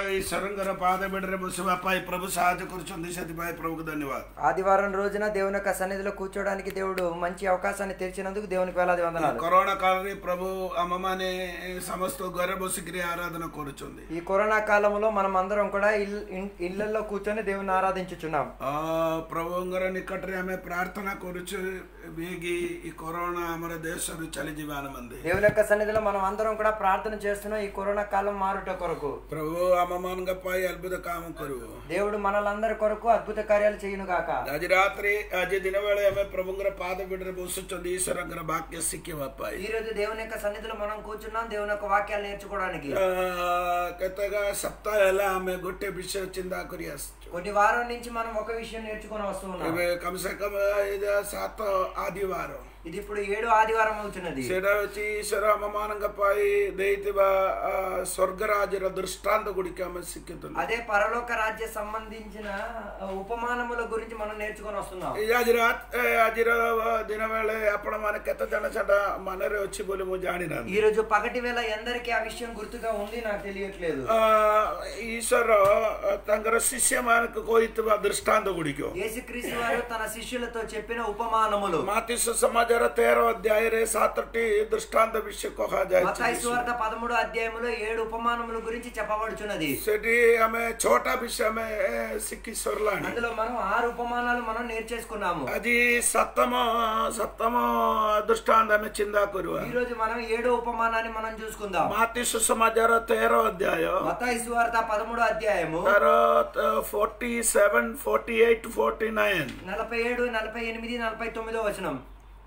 ଈଶ୍ୱରଙ୍କର ପାଦ ବେଡ଼ରେ ବସିବା ପାଇଁ ପ୍ରଭୁ ସାହାଯ୍ୟ କରୁଛନ୍ତି ସେଥିପାଇଁ ପ୍ରଭୁକୁ ଧନ୍ୟବାଦ ఆదివారం రోజున దేవుని యొక్క సన్నిధిలో కూర్చోడానికి దేవుడు మంచి అవకాశాన్ని తెరిచినందుకు దేవునికి వేలాది వందనాలు କରୋନା କାଳରେ ପ୍ରଭୁ ଆମମାନେ ସମସ୍ତ ଘରେ ବସିକିରି ଆରାଧନା କରୁଛନ୍ତି ఈ కరోనా కాలంలో మనం అందరం కూడా ఇల్ ఇన్- ఇళ్లలో కూర్చొని దేవుని ఆరాధించుచున్నాం ଅ, ପ୍ରଭୁଙ୍କର ନିକଟରେ ଆମେ ପ୍ରାର୍ଥନା କରୁଛୁ ବିକି ఈ କରୋନା ଆମର ଦେଶରୁ ଚାଲିଯିବା ନିମନ୍ତେ దేవుని యొక్క సన్నిధిలో మనం అందరం కూడా ప్రార్థన చేస్తున్నాం ఈ కరోనా కాలం మారుట కొరకు ପ୍ରଭୁ ଆମମାନଙ୍କ ପାଇଁ ଅଦ୍ଭୁତ କାମ କରିବ దేవుడు మనలందరి కొరకు అద్భుత కార్యాలు చేయును గాక ଆଜି ରାତିରେ ଆଜି ଦିନ ବେଳେ ଆମେ ପ୍ରଭୁଙ୍କର ପାଦ ପିଠରେ ବସୁଛନ୍ତି ଈଶ୍ୱରଙ୍କର ବାକ୍ୟ ଶିଖିବା ପାଇଁ ఈ రోజు దేవుని యొక్క సన్నిధిలో మనం కూర్చున్నాం దేవుని యొక్క వాక్యాలు నేర్చుకోవడానికి ଅ, କେତେକ ସପ୍ତାହ ହେଲା ଆମେ ଗୋଟେ ବିଷୟ ଚିନ୍ତା କରି ଆସିଛୁ కొన్ని వారం నుంచి మనం ఒక విషయం నేర్చుకొని వస్తున్నాం ଏବେ କମ ସେ କମ ଏଇଟା ସାତ ଆଦିବାର ఇది ఇప్పుడు ఏడు ఆదివారం అవుతున్నది ସେଇଟା ହଉଛି ଈଶ୍ୱର ଆମମାନଙ୍କ ପାଇଁ ଦେଇଥିବା ଆ, ସ୍ୱର୍ଗରାଜର ଦୃଷ୍ଟାନ୍ତ ଗୁଡ଼ିକ ଆମେ ଶିଖିଥିଲୁ అదే పరలోక రాజ్య సంబంధించిన ఆ, ఉపమానముల గురించి మనం నేర్చుకొని వస్తున్నాం ଏଇ ଆଜି ରାତ ଏ, ଆଜିର ଦିନ ବେଳେ ଆପଣମାନେ କେତେ ଜଣ ସେଟା ମନରେ ଅଛି ବୋଲି ମୁଁ ଜାଣିନାହିଁ ఈ రోజు పగటి వేళ ఎందరికీ ఆ విషయం గుర్తుగా ఉంది నాకు తెలియట్లేదు ଅ, ଈଶ୍ୱର ଅ, ତାଙ୍କର ଶିଷ୍ୟମାନଙ୍କୁ କହିଥିବା ଦୃଷ୍ଟାନ୍ତ ଗୁଡ଼ିକ యేసుక్రీస్తు వారు తన శిష్యులతో చెప్పిన ఉపమానములు ମାତିସ ସମାଜର ତେର ଅଧ୍ୟାୟରେ ସାତଟି ଦୃଷ୍ଟାନ୍ତ ବିଷୟ మത്താయి କୁହାଯାଇଛି సువార్త పదమూడో అధ్యాయములో ఏడు ఉపమానముల గురించి చెప్పబడుచున్నది ସେଠି ଆମେ ଛଅଟା ବିଷୟ ଆମେ ଏ, ଶିଖି ସରିଲାଣି అందులో మనం ఆరు ఉపమానాలు మనం నేర్చేసుకున్నాము ଆଜି ସପ୍ତମ ସପ୍ତମ ଦୃଷ୍ଟାନ୍ତ ଆମେ ଚିନ୍ତା କରିବା ఈ రోజు మనం ఏడో ఉపమానాన్ని మనం చూసుకుందాం ମାତିସ ସମାଜର ତେର ଅଧ୍ୟାୟ మతాయి సువార్త పదమూడో అధ్యాయము ତାର forty seven forty eight forty nine నలభై ఏడు నలభై ఎనిమిది నలభై తొమ్మిదో వచనం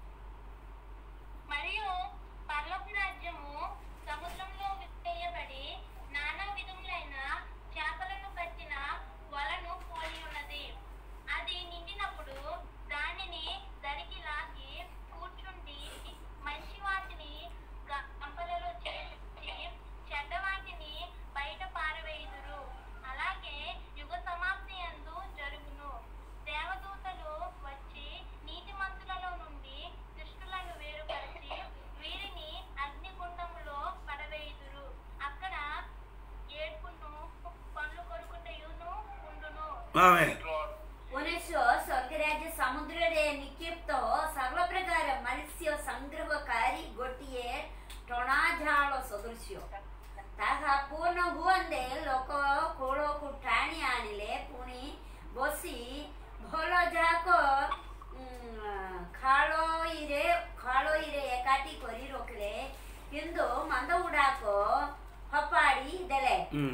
మరియు పర్లోక రాజ్యము సముద్రంలో విప్పేయబడి నానా విధములైన చేపలను పట్టిన వలను పోలి ఉన్నది అది నిండినప్పుడు దానిని దరికి లాగి కూర్చుండి మంచి వాటిని గంపలలో చేర్చి చెడ్డ వాటిని బయట పారవేయుదురు అలాగే యుగ సమాప్తి యందు జరుగును దేవదూతలు వచ్చి నీతిమంతులలో నుండి దుష్టులను వేరుపరిచి వీరిని అగ్నిగుండములో పడవేయుదురు అక్కడ ఏడ్పును పండ్లు కొరుకుటయును ఉండును ఆమె ଉଣେଇଶ ସ୍ୱର୍ଗରାଜ୍ୟ ସମୁଦ୍ରରେ ନିକ୍ଷିପ୍ତ ସର୍ବପ୍ରକାର ମତ୍ସ୍ୟ ସଂଗ୍ରହକାରୀ ଗୋଟିଏ ଟଣାଝାଳ ସଦୃଶ୍ୟ ତାହା ପୂର୍ଣ୍ଣ ହୁଅନ୍ତେ ଲୋକ କୋଳକୁ ଟାଣି ଆଣିଲେ ପୁଣି ବସି ଭଲ ଯାକ ଉଁ, ଖାଳଇରେ ଖାଳଇରେ ଏକାଠି କରି ରଖିଲେ କିନ୍ତୁ ମନ୍ଦ ଗୁଡାକ ଫପାଡ଼ି ଦେଲେ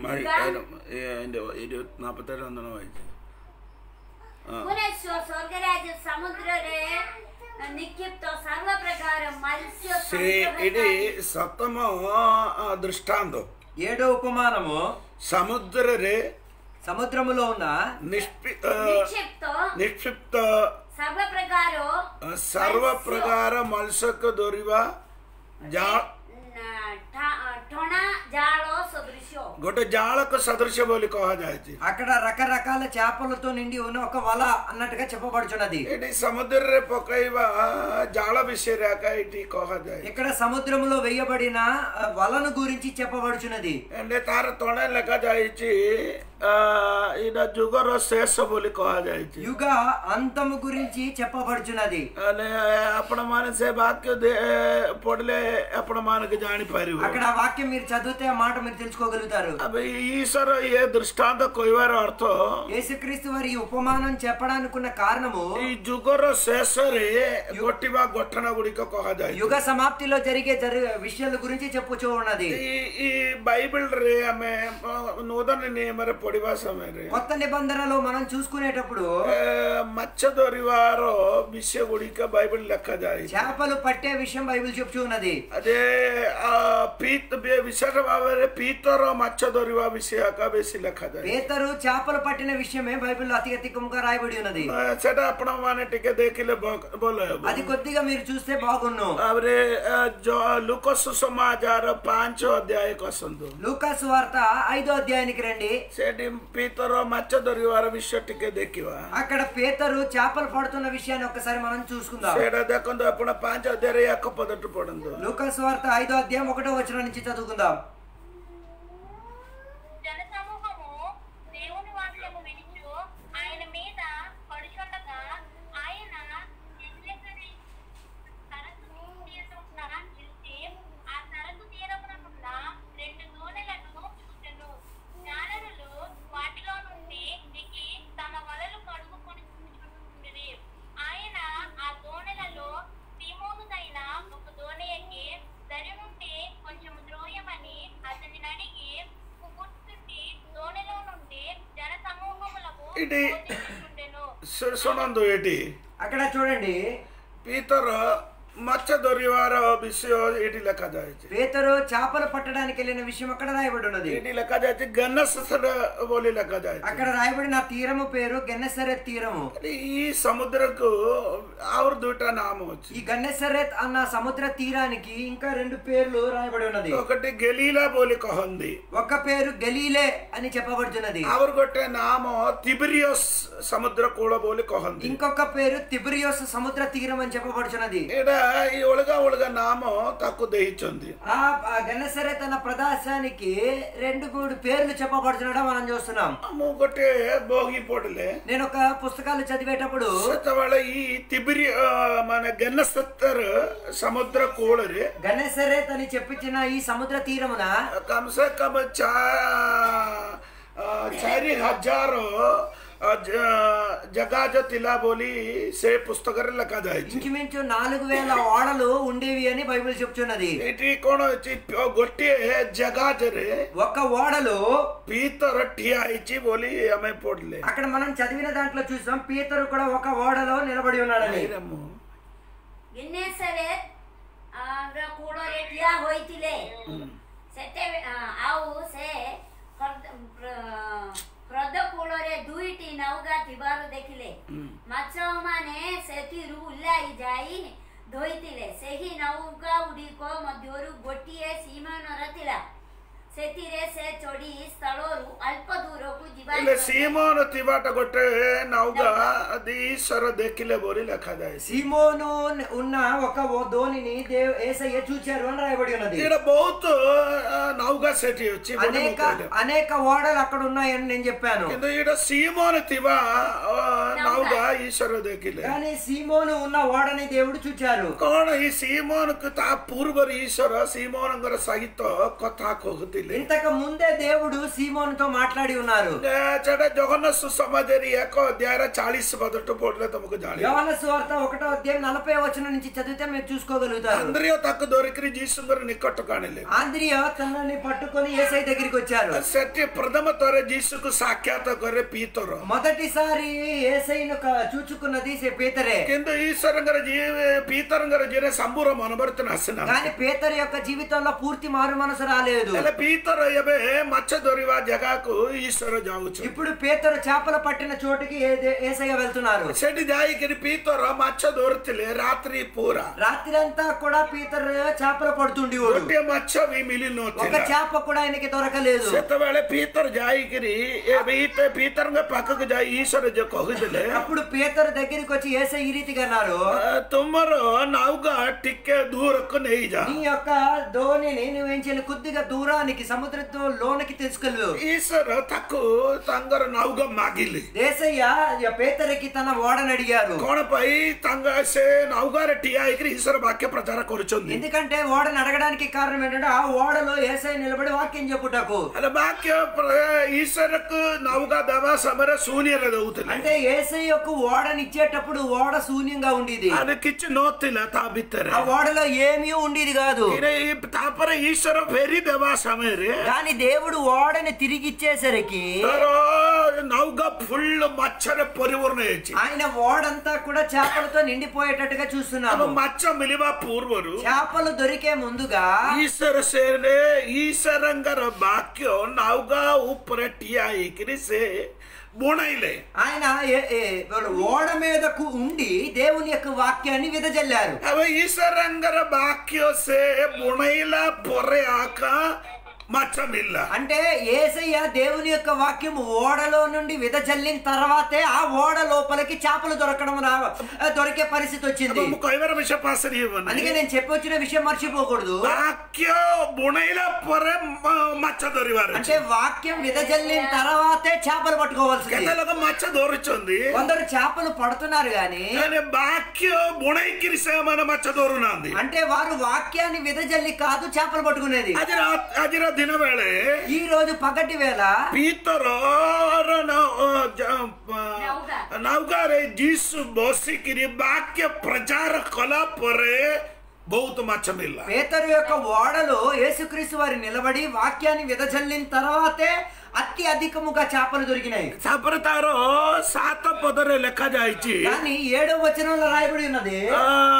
നാപ്പത്തേഴ് ഒന്നാണ് വായിച്ചത് ആ ପୁନେଶ୍ୱର ସ୍ୱର୍ଗରାଜ ସମୁଦ୍ରରେ ନିକ୍ଷିପ୍ତ ସର୍ବ ପ୍ରକାର ମତ୍ସ୍ୟ ସେ ଏଠି ସପ୍ତମ ଆ, ଦୃଷ୍ଟାନ୍ତ ఏడో ఉపమానము ସମୁଦ୍ରରେ సముద్రములో ఉన్న ନିଷ୍ପି- ଅ, ନିକ୍ଷିପ୍ତ ନିକ୍ଷିପ୍ତ ସର୍ବ ପ୍ରକାର ଅ, ସର୍ବ ପ୍ରକାର ମତ୍ସ୍ୟକୁ ଧରିବା ଜା- ନ- ଠା- ଠଣା ଜାଳ ସଦୃଶ୍ୟ ଗୋଟେ ଜାଳକ ସଦୃଶ ବୋଲି କୁହାଯାଇଛି అక్కడ రకరకాల చేపలతో నిండి ఉన్న ఒక వల అన్నట్టుగా చెప్పబడుచున్నది ଏଠି ସମୁଦ୍ରରେ ପକାଇବା ଜାଳ ବିଷୟରେ ଆକା ଏଠି କୁହାଯାଏ ఇక్కడ సముద్రములో వేయబడిన ఆ, వలను గురించి చెప్పబడుచున్నది ଏଠି ତାର ତଳେ ଲେଖାଯାଇଛି ଆ, ଏଇଟା ଯୁଗର ଶେଷ ବୋଲି କୁହାଯାଇଛି యుగ అంతము గురించి చెప్పబడుచున్నది ହେଲେ ଆପଣମାନେ ସେ ବାକ୍ୟ ଦେ- ପଢିଲେ ଆପଣମାନଙ୍କୁ ଜାଣିପାରିବେ అక్కడ ఆ వాక్యం మీరు చదివితే ఆ మాట మీరు తెలుసుకోగలుగుతారు ଏବେ ଈଶ୍ୱର ଇଏ ଦୃଷ୍ଟାନ୍ତ କହିବାର ଅର୍ଥ యేసుక్రీస్తు వారి ఈ ఉపమానం చెప్పడానికి ఉన్న కారణము ଏଇ ଯୁଗର ଶେଷରେ ଘଟିବା ଘଟଣା ଗୁଡ଼ିକ କୁହାଯାଏ యుగ సమాప్తిలో జరిగే జరి విషయాల గురించి చెప్పుచూ ఉన్నది ଏଇ ଏଇ ବାଇବଲରେ ଆମେ ଅ, ନୂତନ ନିୟମରେ ପଢିବା ସମୟରେ కొత్త నిబంధనలో మనం చూసుకునేటప్పుడు ଏ, ମାଛ ଧରିବାର ବିଷୟ ଗୁଡ଼ିକ ବାଇବଲ ଲେଖାଯାଇଛି చేపలు పట్టే విషయం బైబిల్ చెప్తూ ఉన్నది ଯେ ଆ, ପିତ ବେ- ବିଶେଷ ଭାବରେ ପିତର ମାଛ ଧରିବା ବିଷୟ ଏକା ବେଶୀ ଲେଖାଯାଏ పేతరు చేపలు పట్టిన విషయమే బైబిల్లో అతి అధికంగా రాయబడి ఉన్నది ଆ, ସେଟା ଆପଣ ମାନେ ଟିକେ ଦେଖିଲେ ଭ- ଭଲ ହେବ అది కొద్దిగా మీరు చూస్తే బాగున్ను ତାପରେ ଆ, ଜ- ଲୁକ ସୁସମାଚାର ପାଞ୍ଚ ଅଧ୍ୟାୟ ଆସନ୍ତୁ లూకాసు వార్త ఐదో అధ్యాయానికి రండి ସେଠି ପିତର ମାଛ ଧରିବାର ବିଷୟ ଟିକେ ଦେଖିବା అక్కడ పేతరు చేపలు పడుతున్న విషయాన్ని ఒక్కసారి మనం చూసుకుందాం ସେଇଟା ଦେଖନ୍ତୁ ଆପଣ ପାଞ୍ଚ ଅଧ୍ୟାୟରେ ଏକ ପଦଠୁ ପଢନ୍ତୁ లూకాసు వార్త ఐదో అధ్యాయం ఒకటో వచనం నుంచి చదువుకుందాం జనసమూహము ఇది పోతుండెను. సు- సునందు ఏటి అక్కడ చూడండి పీతర మచ్చ దొరివార విషయం ఏటి లెక్క జాయిచి పేతరు చేపలు పట్టడానికి వెళ్ళిన విషయం అక్కడ రాయబడి ఉన్నది ఏటి లెక్క జాయిచి గన్నసర బోలి లెక్క జాయిచి అక్కడ రాయబడిన ఆ తీరము పేరు గన్నెసరెత్ తీరము ఈ సముద్రకు ఆవిడ దూట నామం వచ్చి ఈ గన్నెసరెత్ అన్న సముద్ర తీరానికి ఇంకా రెండు పేర్లు రాయబడి ఉన్నది ఒకటి గలీలా బోలి కహంది ఒక పేరు గలీలే అని చెప్పబడుతున్నది ఆవిడ కొట్టే నామం తిబిరియోస్ సముద్ర కూడా బోలి కహంది ఇంకొక పేరు తిబిరియోస్ సముద్ర తీరం అని చెప్పబడుచున్నది ఈడ ఈ ఒಳగా ఒಳగా నామం తక్కువ దహించింది ఆ ఆ గన్నెసరెత్ అన్న ప్రదేశానికి రెండు మూడు పేర్లు చెప్పబడుతుండడం మనం చూస్తున్నాం మూకొట్టే భోగి పొడలే నేను ఒక పుస్తకాలు చదివేటప్పుడు ସେତେବେଳେ ଇ ତିବିରି ଅ, ମାନେ ଗେନସତ୍ତର ସମୁଦ୍ର କୂଳରେ గన్నెసరెత్ అని చెప్పించిన ఈ సముద్ర తీరమున କମ ସେ କମ ଚା ଅ, ଚାରି ହଜାର ଅ, ଜ- ଜଗାଜ ଥିଲା ବୋଲି ସେ ପୁସ୍ତକରେ ଲେଖାଯାଇଛି ఇంచుమించు నాలుగు వేల ఓడలు ఉండేవి అని బైబిల్ చెప్తున్నది ଏଠି କଣ ଅଛି ପ- ଗୋଟିଏ ଜଗାଜରେ ఒక ఓడలో ପିତର ଠିଆ ହେଇଛି ବୋଲି ଆମେ ପଢିଲେ అక్కడ మనం చదివిన దాంట్లో చూసాం పీతరు కూడా ఒక ఓడలో నిలబడి ఉన్నాడని ଏଇରେ ମୁଁ ଗିନେଶରେ କୂଳରେ ଠିଆ ହୋଇଥିଲେ ସେତେ ଆଉ ସେ ହ୍ରଦ- ପ୍ର- ହ୍ରଦ କୂଳରେ ଦୁଇଟି ନୌକା ଥିବାର ଦେଖିଲେ ମାଛମାନେ ସେଥିରୁ ଓହ୍ଲାଇ ଯାଇ ଧୋଇଥିଲେ ସେହି ନୌକା ଗୁଡ଼ିକ ମଧ୍ୟରୁ ଗୋଟିଏ ସୀମାନର ଥିଲା ସେଥିରେ ସେ ଚଢ଼ି ସ୍ଥଳରୁ ଅଳ୍ପ ଦୂରକୁ ଯିବା ହେଲେ ସିମନ ଥିବାଟା ଗୋଟେ ନୌକା ଆଦି ଈଶ୍ୱର ଦେଖିଲେ ବୋଲି ଲେଖାଯାଇଛି సీమోను ఉన్న ఒక ఓ ధోనిని దేవ్ ఏసయ్య చూచారు అని రాయబడి ఉన్నది ଏଇଟା ବହୁତ ଅ, ନୌକା ସେଠି ଅଛି ବୋଲି ମୁଁ అనేక କହିଲି। అనేక ఓడలు అక్కడ ఉన్నాయని నేను చెప్పాను କିନ୍ତୁ ଏଇଟା ସିମନ ଥିବା ଅ, ନୌକା ଈଶ୍ୱର ଦେଖିଲେ కానీ సీమోను ఉన్న ఓడని దేవుడు చూచారు କଣ ଏଇ ସିମନକୁ ତା ପୂର୍ବରୁ ଈଶ୍ୱର ସିମନଙ୍କର ସହିତ କଥା କହୁଥିଲେ ఇంతకు ముందే దేవుడు సీమోనుతో మాట్లాడి ఉన్నారు ଏ, ସେଟା ଜଗନ୍ନାଥ ସୁସମାଜରେ ଏକ ଅଧ୍ୟାୟରେ ଚାଳିଶ ପଦଠୁ ପଢିଲେ ତମକୁ ଜାଣିବ యోహాన సువార్త ఒకటో అధ్యాయం నలభై వచనం నుంచి చదివితే మీరు చూసుకోగలుగుతారు ଆନ୍ଦ୍ରିୟ ତାକୁ ଧରିକିରି ଯୀଶୁଙ୍କର ନିକଟକୁ ଆଣିଲେ ఆంద్రియ తనని పట్టుకొని ఏసై దగ్గరికి వచ్చారు ସେଠି ପ୍ରଥମ ଥରେ ଯୀଶୁକୁ ସାକ୍ଷାତ କରେ ପିତର మొదటిసారి ఏసైను క- చూచుకున్నది సే- పేతరే କିନ୍ତୁ ଈଶ୍ୱରଙ୍କର ଯିଏ ପିତରଙ୍କର ଯିଏ ସମ୍ପୂର୍ଣ୍ଣ ମନବର୍ତ୍ତନ ଆସିନା కానీ పేతరు యొక్క జీవితంలో పూర్తి మారు మనసు రాలేదు ହେଲେ ପିତର ଏବେ ମାଛ ଧରିବା ଜାଗାକୁ ଈଶ୍ୱର ଯାଉଛୁ ఇప్పుడు పేతరు చేపలు పట్టిన చోటుకి ఏ- ఏసయ్య వెళ్తున్నారు ସେଠି ଯାଇକିରି ପିତର ମାଛ ଧରୁଥିଲେ ରାତ୍ରି ପୁରା రాత్రంతా కూడా పీతరు చేపలు పడుతుండేవాడు ଗୋଟିଏ ମାଛ ବି ఒక ମିଳିନଥିଲା చేప కూడా ఆయనకి దొరకలేదు ସେତେବେଳେ ପିତର ଯାଇକିରି ଏବେ ఈ ପିତରଙ୍କ ପାଖକୁ ଯାଇ ଈଶ୍ୱର ଯେ କହିଥିଲେ అప్పుడు పేతరు దగ్గరికి వచ్చి ఏసై ఈ రీతిగా అన్నారు "ଆ, ତୁମର ନୌକା ଟିକେ ଦୂରକୁ ନେଇଯା నీ యొక్క ధోనిని నువ్వేం చేయాలి కొద్దిగా దూరానికి సముద్రంతో లోనికి తీసుకెళ్ళు ଈଶ୍ୱର ତାକୁ ତାଙ୍କର ନୌକା ମାଗିଲେ ఏసయ్య ఈ పేతరికి తన ఓడని అడిగారు କଣ ପାଇଁ ତାଙ୍କ ସେ ନୌକାରେ ଠିଆ ହେଇକିରି ଈଶ୍ୱର ବାକ୍ୟ ପ୍ରଚାର କରୁଛନ୍ତି ఎందుకంటే ఓడని అడగడానికి కారణం ఏంటంటే ఆ ఓడలో ఏసై నిలబడి వాక్యం చెప్పుటకు ହେଲେ ବାକ୍ୟ ପ୍ର- ଈଶ୍ୱରକୁ ନୌକା ଦେବା ସମୟରେ ଶୂନ୍ୟରେ ଦଉଥିଲେ అంటే ఏసై యొక్క ఓడని ఇచ్చేటప్పుడు ఓడ శూన్యంగా ఉండేది ଆଉ କିଛି ନଥିଲା ତା ଭିତରେ ఆ ఓడలో ఏమీ ఉండేది కాదు କିରେ, ఈ- ତାପରେ ଈଶ୍ୱର ଫେରି ଦେବା ସମୟରେ కానీ దేవుడు ఓడని తిరిగి ఇచ్చేసరికి ତାର ନୌକା ଫୁଲ ମାଛରେ ପରିପୂର୍ଣ୍ଣ ହେଇଛି ఆయన ఓడంతా కూడా చేపలతో నిండిపోయేటట్టుగా ଆମ చూస్తున్నాము ମାଛ ମିଳିବା ପୂର୍ବରୁ చేపలు దొరికే ముందుగా ଈଶ୍ୱର ସେ ଈଶ୍ୱରଙ୍କର ବାକ୍ୟ ନୌକା ଉପରେ ଠିଆ ହେଇକିରି ସେ ବୁଣାଇଲେ ఆయన ఏ- ఏ- ఓడ మీదకు ఉండి దేవుని యొక్క వాక్యాన్ని విదజల్లారు ଏବେ ଈଶ୍ୱରଙ୍କର ବାକ୍ୟ ସେ ବୁଣାଇଲା ପରେ ଆକା ମାଛ ମିଳିଲା అంటే ఏసయ్య దేవుని యొక్క వాక్యం ఓడలో నుండి విదజల్లిన తర్వాతే ఆ ఓడ లోపలికి చేపలు దొరకడం రా- దొరికే పరిస్థితి వచ్చింది ମୁଁ କହିବାର ବିଷୟ ପାସରି ହେବନି అందుకే నేను చెప్పొచ్చిన విషయం మర్చిపోకూడదు ବାକ୍ୟ ବୁଣେଇଲା ପରେ ମ- ମାଛ ଧରିବାର ଅଛି అంటే వాక్యం విదజల్లిన తర్వాతే చేపలు పట్టుకోవాల్సింది କେତେ ଲୋକ ମାଛ ଧରୁଛନ୍ତି కొందరు చేపలు పడుతున్నారు గాని ହେଲେ ବାକ୍ୟ ବୁଣେଇକିରି ସେମାନେ ମାଛ ଧରୁନାହାନ୍ତି అంటే వారు వాక్యాన్ని విదజల్లి కాదు చేపలు పట్టుకునేది ଆଜି ରା- ଆଜିର ଦିନ ବେଳେ ఈ రోజు పగటి వేళ ପିତର ନୌକା। ନୌକାରେ ଯୀଶୁ ବସିକିରି ବାକ୍ୟ ପ୍ରଚାର କଲା ପରେ ବହୁତ ମାଛ ମିଳିଲା పేతరు యొక్క ఓడలో యేసుక్రీస్తు వారి నిలబడి వాక్యాన్ని విదజల్లిన తర్వాతే అతి అధికముగా చేపలు దొరికినాయి ତାପରେ ତାର ସାତ ପଦରେ ଲେଖା ଯାଇଛି కానీ ఏడో వచనంలో రాయబడి ఉన్నది ଆ,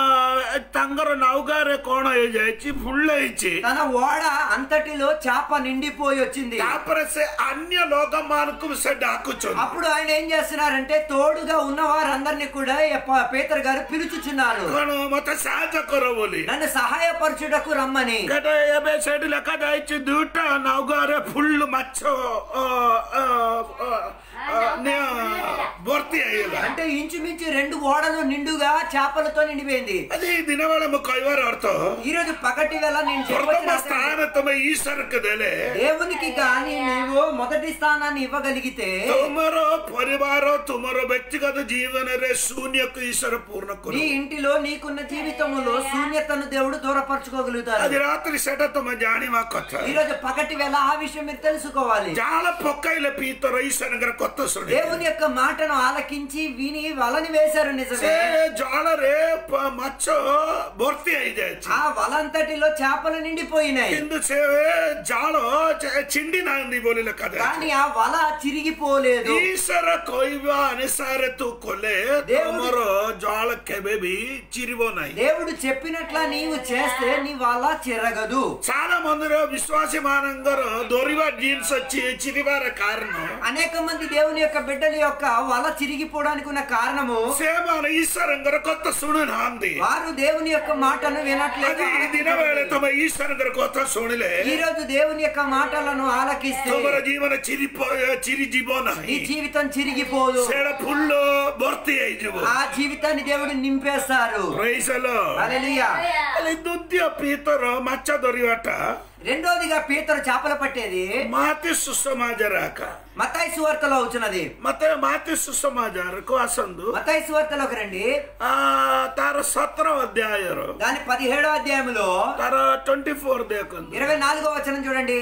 ତାଙ୍କର ନୌକାରେ କଣ ହେଇଯାଇଛି ଫୁଲ ହେଇଛି తన ఓడ అంతటిలో చేప నిండిపోయి వచ్చింది ତାପରେ ସେ ଅନ୍ୟ ଲୋକମାନଙ୍କୁ ସେ ଡାକୁଛନ୍ତି అప్పుడు ఆయన ఏం చేస్తున్నారంటే తోడుగా ఉన్న వారందరినీ కూడా ఏ ప- పేతురు గారు పిలుచుచున్నారు କଣ ମତେ ସାହାଯ୍ୟ କର ବୋଲି నన్ను సహాయపరచుటకు రమ్మని କେତେ ଏବେ ସେଠି ଲେଖା ଯାଇଛି ଦୁଇଟା ନୌକାରେ ଫୁଲ ମାଛ ଅ, ଅ, ଅ, ଅ, ନିଅ- ଭର୍ତ୍ତି ହେଇଗଲା అంటే ఇంచుమించు రెండు ఓడలు నిండుగా చేపలతో నిండిపోయింది ଆଜି ଏଇ ଦିନ ବେଳେ ମୁଁ କହିବାର ଅର୍ଥ ఈ రోజు పగటి వేళ నేను ପ୍ରଥମ చెప్పొచ్చిన ସ୍ଥାନ ତମେ ଈଶ୍ୱରକୁ ଦେଲେ దేవునికి గాని నీవు మొదటి స్థానాన్ని ఇవ్వగలిగితే ତୁମର ପରିବାର ତୁମର ବ୍ୟକ୍ତିଗତ ଜୀବନରେ ଶୂନ୍ୟକୁ ଈଶ୍ୱର ପୂର୍ଣ୍ଣ నీ କରୁ ఇంటిలో నీకున్న జీవితంలో శూన్యతను దేవుడు దూరపరచుకోగలుగుతాడు ଆଜି ରାତ୍ରି ସେଟା ତମେ ଜାଣିବା କଥା ఈ రోజు పగటి వేళ ఆ విషయం మీరు తెలుసుకోవాలి ଜାଳ ପକାଇଲେ ପିତର ଈଶ୍ୱରଙ୍କର କଥା ଶୁଣି దేవుని యొక్క మాటను ఆలకించి విని వలని వేశారు ସେ నిజమే ଜଳରେ ପ- ମାଛ ଭର୍ତ୍ତି ହେଇଯାଇଛି ఆ వలంతటిలో చేపలు నిండిపోయినాయి କିନ୍ତୁ ସେ ଜାଳ ଚ- ଛିଣ୍ଡି ନାହାନ୍ତି ବୋଲି ଲେଖାଯାଇଛି కానీ ఆ వల చిరిగిపోలేదు ଈଶ୍ୱର କହିବା ଅନୁସାରେ ତୁ କଲେ దేవుడు- ତମର ଜଳ କେବେ ବି ଚିରିବ ନାହିଁ దేవుడు చెప్పినట్లా నీవు చేస్తే నీ వల చిరగదు చాలా మందిର ବିଶ୍ୱାସୀ ମାନଙ୍କର ଦୌଡ଼ିବା ଜିନିଷ ଚି- ଚିରିବାର କାରଣ అనేక మంది దేవుని యొక్క బిడ్డల యొక్క వల చిరిగిపోవడానికి ఉన్న కారణము ସେମାନେ ଈଶ୍ୱରଙ୍କର କଥା ଶୁଣୁନାହାନ୍ତି వారు దేవుని యొక్క మాటను వినట్లేదు ଆଜି ଏଇ ଦିନ ବେଳେ ତମେ ଈଶ୍ୱରଙ୍କର କଥା ଶୁଣିଲେ ఈ రోజు దేవుని యొక్క మాటలను ఆలకిస్తే ତମର ଜୀବନ ଚିରି ପ- ଚିରିଯିବ నీ ନାହିଁ జీవితం చిరిగిపోదు ସେଟା ଫୁଲ ଭର୍ତ୍ତି ହେଇଯିବ ఆ జీవితాన్ని దేవుడు నింపేస్తారు Praise the Lord. హల్లెలూయా. ହେଲେ ଦ୍ୱିତୀୟ ପିତର ମାଛ ଧରିବାଟା రెండోదిగా పీతరు చేపలు పట్టేది ମାତି ସୁସମାଚାର ଆକା మతాయి సువార్తలో అవుతున్నది ମତେ ମାତି ସୁସମାଚାରକୁ ଆସନ୍ତୁ మతాయి సువార్తలోకి రండి ଆ, ତାର ସତର ଅଧ୍ୟାୟର దాని పదిహేడో అధ్యాయంలో ତାର ଟ୍ୱେଣ୍ଟି ଫୋର ଦେଖନ୍ତୁ ఇరవై నాలుగో వచనం చూడండి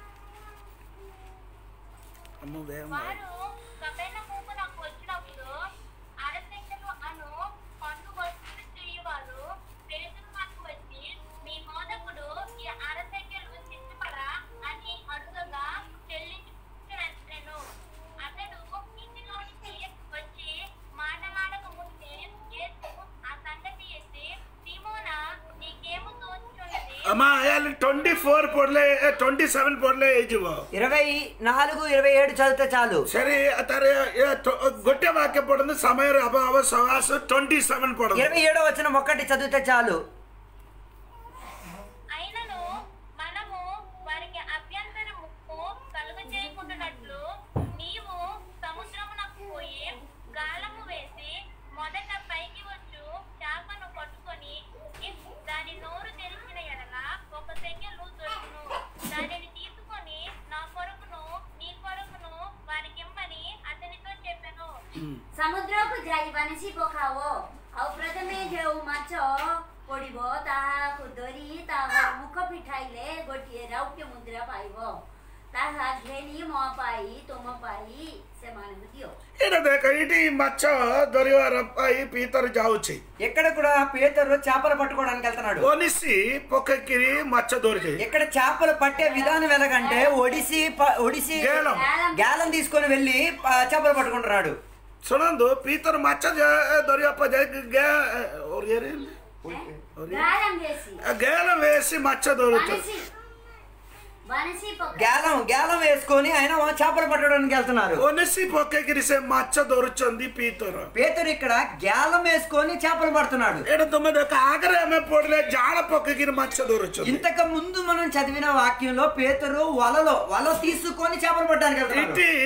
ଆମ ଦେହ వారు కపెర్నహూమునకు వచ్చినప్పుడు అరసెక్కలు అను పన్ను వసూలు చేయువారు పేతురునకు వచ్చి మీ బోధకుడు ఈ అరసెక్కలు చిత్తుపడా అని అడుగగా చెల్లించును అతడు ఇంటిలోనికి వచ్చి మాటలాడక ముందే యేసు ఆ సంగతి ఎత్తి సీమోనా నీకేము తోచుచున్నది ଆମା ହେଲେ ଟ୍ୱେଣ୍ଟି ଫୋର ପଢିଲେ ଟ୍ୱେଣ୍ଟି ସେଭେନ ପଢିଲେ ହେଇଯିବ ఇరవై నాలుగు ఇరవై ఏడు చదివితే చాలు సరే ତାର ଏ ଟ- ଗୋଟେ ବାକ୍ୟ ପଢନ୍ତୁ ସମୟର ଅଭାବ ସବାସ ଟ୍ୱେଣ୍ଟି ସେଭେନ ପଢନ୍ତୁ ఇరవై ఏడో వచనం ఒక్కటి చదివితే చాలు అయినను మనము వారికి అభ్యంతరము కలుగ చేయకుండానట్లు నీవు సముద్రమునకు పోయి గాలము వేసి మొదట పైకి వచ్చు చేపను పట్టుకొని ఇఫ్ దాని నోరు తెరిచిన ఎడల ఒక సెంగెలు దొరుకును దానిని తీసుకొని నా కొరకును నీ కొరకును వారికిమ్మని అతనితో చెప్పెను ସମୁଦ୍ରକୁ ଯାଇ ବାନିସି ପକାଅ ଆଉ ପ୍ରଥମେ ଯେଉଁ ମାଛ ପଡ଼ିବ ତାହାକୁ ଧରି ତାହା ମୁଖ ଫିଠାଇଲେ ଗୋଟିଏ ରୌପ୍ୟ ମୁଦ୍ରା ପାଇବ ତାହା ଘେନି ମୋ ପାଇଁ ତୁମ ପାଇଁ ସେମାନଙ୍କୁ ଦିଅ ଏଇଟା ଦେଖ ଏଇଠି ମାଛ ଧରିବାର ପାଇଁ ପିତର ଯାଉଛି ఇక్కడ కూడా పేతరు చేపలు పట్టుకోవడానికి వెళ్తున్నాడు ଓନିସି ପକେଇକିରି ମାଛ ଧରିଛି ఇక్కడ చేపలు పట్టే విధానం ఎలాగంటే ఒడిసి ప- ఒడిసి గేలం. గాలం తీసుకొని వెళ్ళి ఆ, చేపలు పట్టుకుంటున్నాడు ଶୁଣନ୍ତୁ ପିତର ମାଛ ଯା- ଧରିବା ପାଇଁ ଯାଇକି గే- ଓରିଆରେ ଗାలం ବେଶୀ ଗେଲ ବେଶୀ ମାଛ ଧରୁଛନ୍ତି ବାନିସି ବାନିସି ପକା గాలం గాలం వేసుకొని ఆయన చేపలు పట్టడానికి వెళ్తున్నారు ଓନିସି ପକେଇକିରି ସେ ମାଛ ଧରୁଛନ୍ତି ପିତର పేతురు ఇక్కడ గ్యాలం వేసుకొని చేపలు పడుతున్నాడు ଏଇଟା ତମେ ଦେଖ ଆଗରେ ଆମେ ପଡିଲେ ଜାଳ ପକେଇକିରି ମାଛ ଧରୁଛନ୍ତି ఇంతకు ముందు మనం చదివిన వాక్యంలో పేతురు వలలో వల తీసుకొని చేపలు పట్టడానికి వెళ్తున్నాడు ଏଠି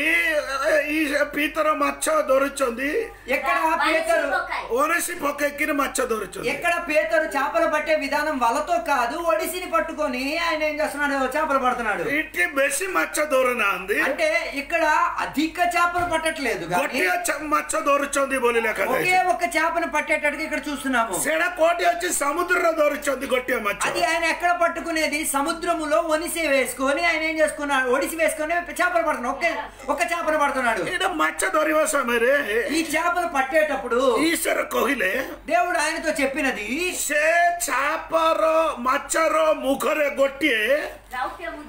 ఈ ପିତର ମାଛ ଧରୁଛନ୍ତି ఎక్కడ ବାନିସି పేతురు ପକାଏ ଓନିସି ପକେଇକିରି ମାଛ ଧରୁଛନ୍ତି ఎక్కడ పేతురు చేపలు పట్టే విధానం వలతో కాదు ఒడిసిని పట్టుకొని ఆయన ఏం చేస్తున్నాడు చేపలు పడుతున్నాడు ଏଠି ବେଶୀ ମାଛ ଧରୁନାହାନ୍ତି అంటే ఇక్కడ అధిక చేపలు పట్టట్లేదు కానీ ଗୋଟିଏ ଚ- ମାଛ ଧରୁଛନ୍ତି ବୋଲି ఒకే ଲେଖାଯାଇଛି ఒక్క చేపను పట్టేటట్టుగా ఇక్కడ చూస్తున్నాము ସେଇଟା କୋଉଠି ଅଛି ସମୁଦ୍ରରେ ଧରୁଛନ୍ତି ଗୋଟିଏ ମାଛ అది ఆయన ఎక్కడ పట్టుకునేది సముద్రములో ఒనిసి వేసుకొని ఆయన ఏం చేసుకున్నాడు ఒడిసి వేసుకొని చేపలు పడుతున్నాడు ఒకే ఒక చేపను పడుతున్నాడు ଏଇଟା ମାଛ ଧରିବା ସମୟରେ ఈ చేపలు పట్టేటప్పుడు ଈଶ୍ୱର କହିଲେ దేవుడు ఆయనతో చెప్పినది ସେ ଚାପର ମାଛର ମୁଖରେ ଗୋଟିଏ ରୌପ୍ୟ ମୁଦ୍ରା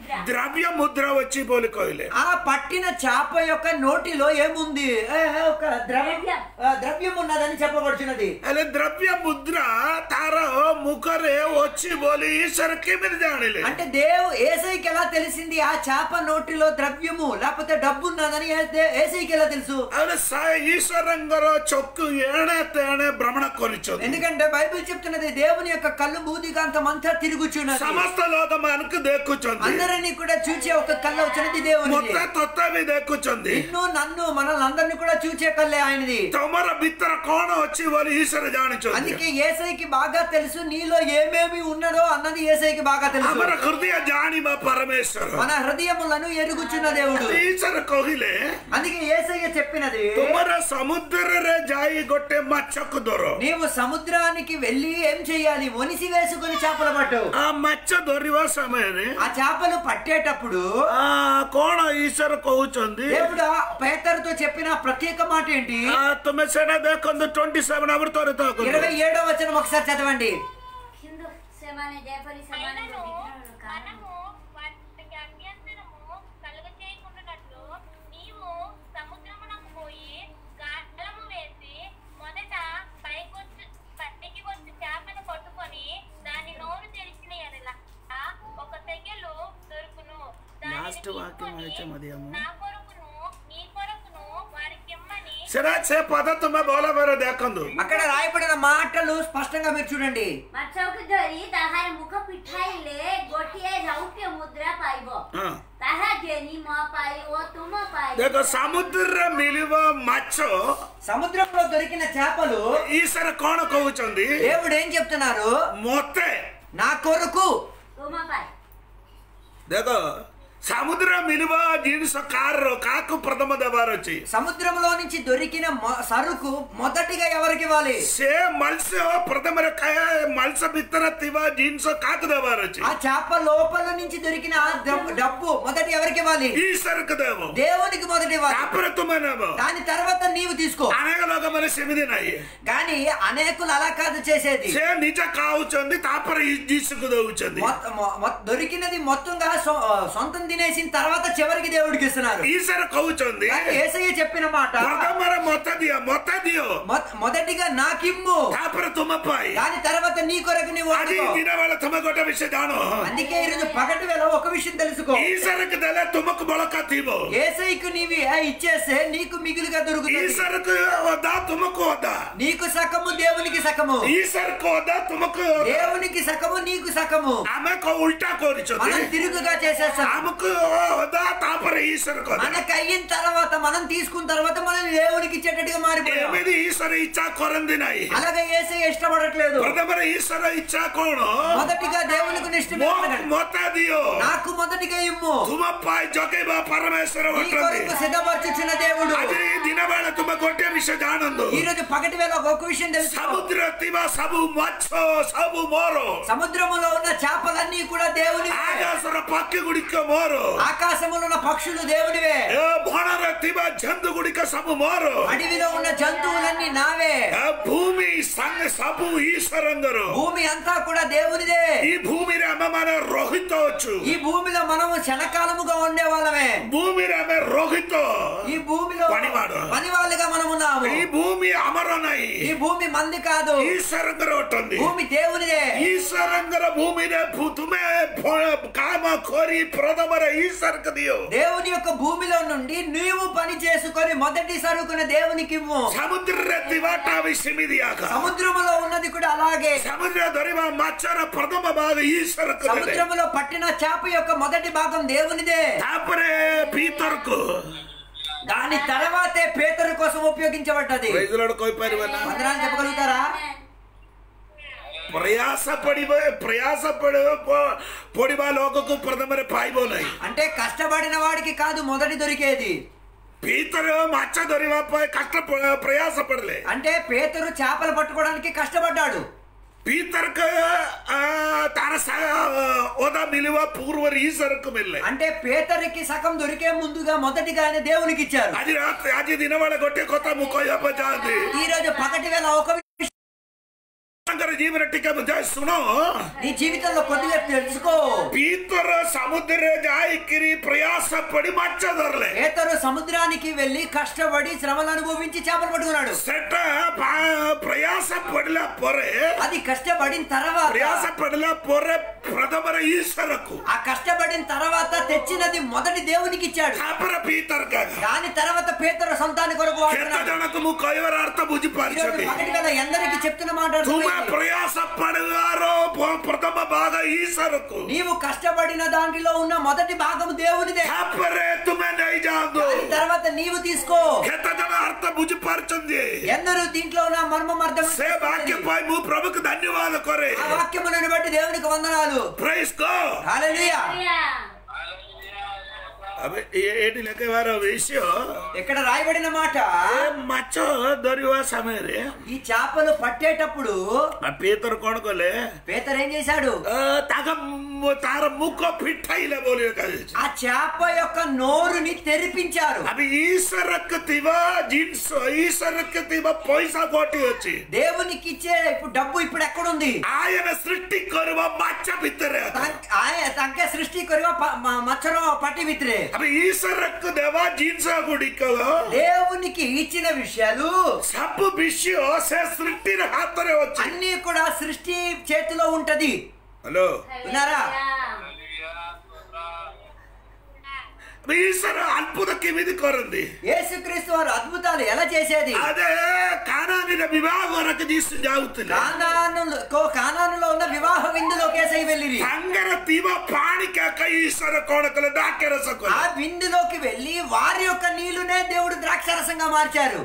ముద్ర ద్రవ్య ముద్ర వచ్చి బోలి కోయిలే ఆ పట్టిన చేప యొక్క నోటిలో ఏముంది ఏ, ఏ, ఒక ద్రవ్యం ద్రవ్యం. ఆ, ద్రవ్యం ఉన్నదని చెప్పబడుచున్నది ହେଲେ ଦ୍ରବ୍ୟ ମୁଦ୍ରା ତାର ମୁଖରେ ଅଛି ବୋଲି ଈଶ୍ୱର କେମିତି ଜାଣିଲେ అంటే దేవు ఏసైకి ఎలా తెలిసింది ఆ చేప నోటిలో ద్రవ్యము లేకపోతే డబ్బు ఉన్నదని ఏ- ఏసైకి ఎలా తెలుసు ଆଉ ସା- ଈଶ୍ୱରଙ୍କର ଚକ୍ଷୁ ଏଣେ ତେଣେ ଭ୍ରମଣ କରିଛନ୍ତି ఎందుకంటే బైబిల్ చెప్తున్నది దేవుని యొక్క కళ్ళు భూదికాంతం అంతా తిరుగుచున్నది ସମସ୍ତ ଲୋକମାନଙ୍କୁ ଦେଖୁଛନ୍ତି అందరినీ కూడా చూచే ఒక కళ్ళు వచ్చినది దేవుని ମୋତେ ତଥାପି ଦେଖୁଛନ୍ତି నిన్ను నన్ను మనల్ని అందరినీ కూడా చూచే కళ్ళే ఆయనది ତମର ଭିତରେ କଣ ଅଛି ବୋଲି ଈଶ୍ୱର ଜାଣିଛନ୍ତି అందుకే ఏసైకి బాగా తెలుసు నీలో ఏమేమి ఉన్నదో అన్నది ఏసైకి బాగా తెలుసు ଆମର ହୃଦୟ ଜାଣିବା ପରମେଶ୍ୱର మన హృదయములను ఎరుగుచున్న దేవుడు ଈଶ୍ୱର କହିଲେ అందుకే ఏసయ్య చెప్పినది ତୁମର ସମୁଦ୍ରରେ ଯାଇ ଗୋଟେ ମାଛକୁ ଧର నీవు సముద్రానికి వెళ్ళి ఏం చెయ్యాలి ఒనిసి వేసుకుని చేపలు పట్టు ఆ ମାଛ ଧରିବା ସମୟରେ ఆ చేపలు పట్టేటప్పుడు ఆ, କଣ ଈଶ୍ୱର କହୁଛନ୍ତି దేవుడు ఆ పేతరుతో చెప్పిన ప్రత్యేక మాట ఏంటి ఆ, ତୁମେ ସେଇଟା ଦେଖନ୍ତୁ ଟ୍ୱେଣ୍ଟି ସେଭେନ ଆବର ଥରେ ତ ఇరవై ఏడో వచనం ఒకసారి చదవండి హిందూ ସେମାନେ ଯେପରି ସେମାନେ అయినను విగ్రహములు కాదు. మనము వాటికి అభ్యంతరము కలుగ చేయకుండానట్లు నీవు సముద్రమునకు పోయి గాలము వేసి మొదట పైకొచ్చు పైకి వచ్చి చేపను పట్టుకొని దాని నోరు తెరిచిన ఎడల ఒక సెగలు దొరుకును దానిని Last వాక్యం తీసుకొని అయితే మరి అమ్మ. నా కొరకును నీ కొరకును వారికిమ్మని ସେଟା ସେ ପଦ ତୁମେ ଭଲ ଭାବରେ ଦେଖନ୍ତୁ అక్కడ రాయబడిన మాటలు స్పష్టంగా మీరు చూడండి ମାଛକୁ ଧରି ତାହାର ମୁଖ ପିଠାଇଲେ ଗୋଟିଏ ରୌପ୍ୟ ମୁଦ୍ରା ପାଇବ ହଁ। ତାହା ଘେନି ମୋ ପାଇଁ ଓ ତୁମ ପାଇଁ ଦେଖ ସମୁଦ୍ରରେ ମିଳିବ ମାଛ సముద్రంలో దొరికిన చేపలు ଈଶ୍ୱର କଣ କହୁଛନ୍ତି దేవుడు ఏం చెప్తున్నారు ମତେ నా కొరకు ତୁମ ପାଇଁ ଦେଖ ସମୁଦ୍ର ମିଳିବ ଜିନିଷ କାହାର କାହାକୁ ପ୍ରଥମ ଦେବାର ଅଛି సముద్రంలో నుంచి దొరికిన మొ- సరుకు మొదటిగా ఎవరికి ఇవ్వాలి ସେ ମତ୍ସ୍ୟ ପ୍ରଥମରେ ଖାଏ ମତ୍ସ୍ୟ ଭିତରେ ଥିବା ଜିନିଷ କାହାକୁ ଦେବାର ଅଛି ఆ చేప లోపల నుంచి దొరికిన ఆ డబ్బు- డబ్బు మొదటి ఎవరికి ఇవ్వాలి ଈଶ୍ୱରକୁ ଦେବ దేవునికి మొదటి ఇవ్వాలి ତାପରେ ତୁମେ ନେବ దాని తర్వాత నీవు తీసుకో ଅନେକ ଲୋକମାନେ ସେମିତି ନାହିଁ కానీ అనేకులు అలా కాదు చేసేది ସେ ନିଜ ଖାଉଛନ୍ତି ତାପରେ ଯୀଶୁକୁ ଦଉଛନ୍ତି మొత్త- మొ- మొ- దొరికినది మొత్తంగా సొ- సొంతం తినేసిన తర్వాత చివరికి దేవుడికి ఇస్తున్నారు ଈଶ୍ୱର କହୁଛନ୍ତି కానీ యేసయ్య చెప్పిన మాట ପ୍ରଥମରେ ମତେ ଦିଅ ମତେ ଦିଅ మొ- మొదటిగా నాకిమ్ము ତାପରେ ତୁମ ପାଇଁ దాని తర్వాత నీ కొరకు నీవు ଆଜି వండుకో. ଦିନ ବେଳେ ତୁମେ ଗୋଟେ ବିଷୟ ଜାଣ అందుకే ఈరోజు పగటి వేళ ఒక విషయం తెలుసుకో ଈଶ୍ୱରକୁ ଦେଲେ ତୁମକୁ ବଳକା ଥିବ ఏసైకు నీవి ఆ ఇచ్చేస్తే నీకు మిగులుగా దొరుకుతుంది ଈଶ୍ୱରକୁ ଅଦା ତୁମକୁ ଅଦା నీకు సకము దేవునికి సకము ଈଶ୍ୱରକୁ ଅଦା ତୁମକୁ ଅଦା। దేవునికి సకము నీకు సకము ଆମେ କଣ ଉଲ୍ଟା మనం କରିଛନ୍ତି తిరుగుగా చేసేస్తాం ଆମକୁ ଅଦା ତାପରେ ଈଶ୍ୱର ଅଦା మనకు అయిన తర్వాత మనం తీసుకున్న తర్వాత మనం దేవునికి ఇచ్చేటట్టుగా మారిపోయాం ଏମିତି ଈଶ୍ୱର ଇଚ୍ଛା କରନ୍ତି ନାହିଁ అలాగే ఏసై ఇష్టపడట్లేదు ପ୍ରଥମରେ ଈଶ୍ୱର ଇଚ୍ଛା କଣ మొదటిగా దేవునికి ఇష్టం ମୋ- ମତେ ଦିଅ నాకు మొదటిగా ఇమ్ము ତୁମ ପାଇଁ ଜଗେଇବା ପରମେଶ୍ୱର నీ ଅଟନ୍ତି కొరకు సిద్ధపరచుచున్న దేవుడు ଆଜି ଦିନ ବେଳେ ତୁମେ ଗୋଟିଏ ବିଷୟ ଜାଣନ୍ତୁ ఈ రోజు పగటి వేళ ఒక విషయం తెలుసు ସମୁଦ୍ର ଥିବା ସବୁ ମାଛ ସବୁ ମୋର సముద్రములో ఉన్న చేపలన్నీ కూడా దేవుని ଆକାଶର ପକ୍ଷୀ ଗୁଡ଼ିକ ମୋର ఆకాశములో ఉన్న పక్షులు దేవునివే ଏ ବଣରେ ଥିବା ଜନ୍ତୁ ଗୁଡ଼ିକ ସବୁ ମୋର అడవిలో ఉన్న జంతువులన్నీ నావే ଏ ଭୂମି ସାଙ୍ଗେ ସବୁ ଈଶ୍ୱରଙ୍କର భూమి అంతా కూడా దేవునిదే ఈ ଭୂମିରେ ଆମେ ମାନେ ରହିତ ଅଛୁ ఈ భూమిలో మనము క్షణకాలముగా ఉండే వాళ్ళమే ଭୂମିରେ ଆମେ ରହିତ ఈ భూమిలో పనివాడు. పని వాళ్ళుగా మనం ఉన్నాము ఈ భూమి ଆମର ନାହିଁ ఈ భూమి మంది కాదు ଈଶ୍ୱରଙ୍କର ଅଟନ୍ତି భూమి దేవునిదే ଈଶ୍ୱରଙ୍କର ଭୂମିରେ ଭୂ- ତୁମେ ଭ- କାମ କରି ପ୍ରଥମରେ ଈଶ୍ୱରକୁ ଦିଅ దేవుని యొక్క భూమిలో నుండి నీవు పని చేసుకొని మొదటి సరుకున దేవునికి ఇవ్వు ସମୁଦ୍ରରେ ଥିବାଟା ବି ସେମିତି ଆକା సముద్రములో ఉన్నది కూడా అలాగే ସମୁଦ୍ର ଧରିବା ମାଛର ପ୍ରଥମ ଭାଗ ଈଶ୍ୱରକୁ ଦେଲେ సముద్రములో పట్టిన చేప యొక్క మొదటి భాగం దేవునిదే ତାପରେ ଭିତରକୁ దాని తర్వాతే పేతరు కోసం ఉపయోగించబడ్డది କହିପାରିବ ନା వందనాలు చెప్పగలుగుతారా ପ୍ରୟାସ ପଡିବ ପ୍ରୟାସ ପଡିବ ପ- ପଡିବା ଲୋକକୁ ପ୍ରଥମରେ ପାଇବ ନାହିଁ అంటే కష్టపడిన వాడికి కాదు మొదటి దొరికేది ଭିତରେ ମାଛ ଧରିବା ପାଇଁ କଷ୍ଟ ପ- ପ୍ରୟାସ ପଡିଲେ అంటే పేతరు చేపలు పట్టుకోవడానికి కష్టపడ్డాడు ଭିତରକୁ ଆ, ତାର ସା- ଓଦା ମିଳିବ ପୂର୍ବରୁ ଈଶ୍ୱରକୁ ମିଳିଲେ అంటే పేతరికి సగం దొరికే ముందుగా మొదటిగా ఆయన దేవునికి ఇచ్చారు ଆଜି ରାତି ଆଜି ଦିନ ବେଳେ ଗୋଟେ କଥା ମୁଁ କହିବା ପାଇଁ ଚାହାନ୍ତି ఈ రోజు పగటి వేళ ఒక విషయం ତାଙ୍କର ଜୀବନ ଟିକେ ବୁଝା ଶୁଣ నీ జీవితంలో కొద్దిగా తెలుసుకో ପୀତର ସମୁଦ୍ରରେ ଯାଇକିରି ପ୍ରୟାସ ପଡି ମାଛ ଧରିଲେ పేతరు సముద్రానికి వెళ్లి కష్టపడి శ్రమలు అనుభవించి చేపలు పట్టుకున్నాడు ସେଟା ପା- ପ୍ରୟାସ ପଡିଲା ପରେ అది కష్టపడిన తర్వాత ପ୍ରୟାସ ପଡିଲା ପରେ ପ୍ରଥମରେ ଈଶ୍ୱରକୁ ఆ కష్టపడిన తర్వాత తెచ్చినది మొదటి దేవునికి ఇచ్చాడు ତାପରେ ପୀତର କାଗ దాని తర్వాత పేతరు సొంతాన్ని కొరకు କେତେ వాడుకున్నాడు ଜଣକୁ ମୁଁ କହିବାର ଅର୍ଥ ఈరోజు ବୁଝିପାରୁଛନ୍ତି పగటి వేళ ఎందరికి చెప్తున్న మాట ତୁମେ అర్థమైంది? ପ୍ରୟାସ ପଡିବାର ପ୍ର- ପ୍ରଥମ ଭାଗ ଈଶ୍ୱରକୁ నీవు కష్టపడిన దాంట్లో ఉన్న మొదటి భాగం దేవునిదే ତାପରେ ତୁମେ ନେଇଯାଆନ୍ତୁ దాని తర్వాత నీవు తీసుకో କେତେ ଜଣ ଅର୍ଥ ବୁଝିପାରୁଛନ୍ତି ఎందరూ దీంట్లో ఉన్న మర్మం అర్థం ସେ ବାକ୍ୟ ପାଇଁ ମୁଁ ପ୍ରଭୁକୁ ଧନ୍ୟବାଦ କରେ ఆ వాక్యములను బట్టి దేవునికి వందనాలు ପ୍రైସ୍ God హల్లెలూయా ଏବେ ଏ- ଏଇଠି ଲେଖିବାର ବିଷୟ ఇక్కడ రాయబడిన మాట ଏ ମାଛ ଧରିବା ସମୟରେ ఈ చేపలు పట్టేటప్పుడు ପେତର କଣ କଲେ పేతరు ఏం చేశాడు ଅ, ତାଙ୍କ ମୁ- ତାର ମୁଖ ଫିଠାଇଲେ ବୋଲି ଲେଖାଯାଇଛି ఆ చేప యొక్క నోరుని తెరిపించారు అవి ఈశ్వరకు ଥିବା ଜିନିଷ ఈశ్వరకు ଥିବା పైసా కోటి ଅଛି దేవునికి ఇచ్చే ఇప్పుడు డబ్బు ఇప్పుడు ఎక్కడుంది ఆయన సృష్టి କରିବା ମାଛ ଭିତରେ ଅଛି। ତାଙ୍କ- ଆଏ- ତାଙ୍କେ ସୃଷ୍ଟି କରିବା ପା- మ- మచ్చର పట్టి ଭିତରେ అవి ఈశ్వరకు ଦେବା ଜିନିଷ ଗୁଡ଼ିକ దేవునికి ఇచ్చిన విషయాలు ସବୁ ବିଷୟ ସେ ସୃଷ୍ଟିର ହାତରେ ଅଛି అన్ని కూడా సృష్టి చేతిలో ఉంటది ହ୍ୟାଲୋ విన్నారా ఈశ్వర అద్భుత କେମିତି କରନ୍ତି యేసుక్రీస్తు వారు అద్భుతాలు ఎలా చేసేది అదే కానానిన వివాహరకు తీసి ଯାଉଥିଲେ కానానులో కో- కానానులో ఉన్న వివాహ విందులో కేసై వెళ్ళిరి ତାଙ୍କର ଥିବା ପାଣି କାక ఈశ్వర କଣ କଲେ ଦାକେରସ ఆ କଲେ విందులోకి వెళ్ళి వారి యొక్క నీళ్లునే దేవుడు ద్రాక్షరసంగా మార్చారు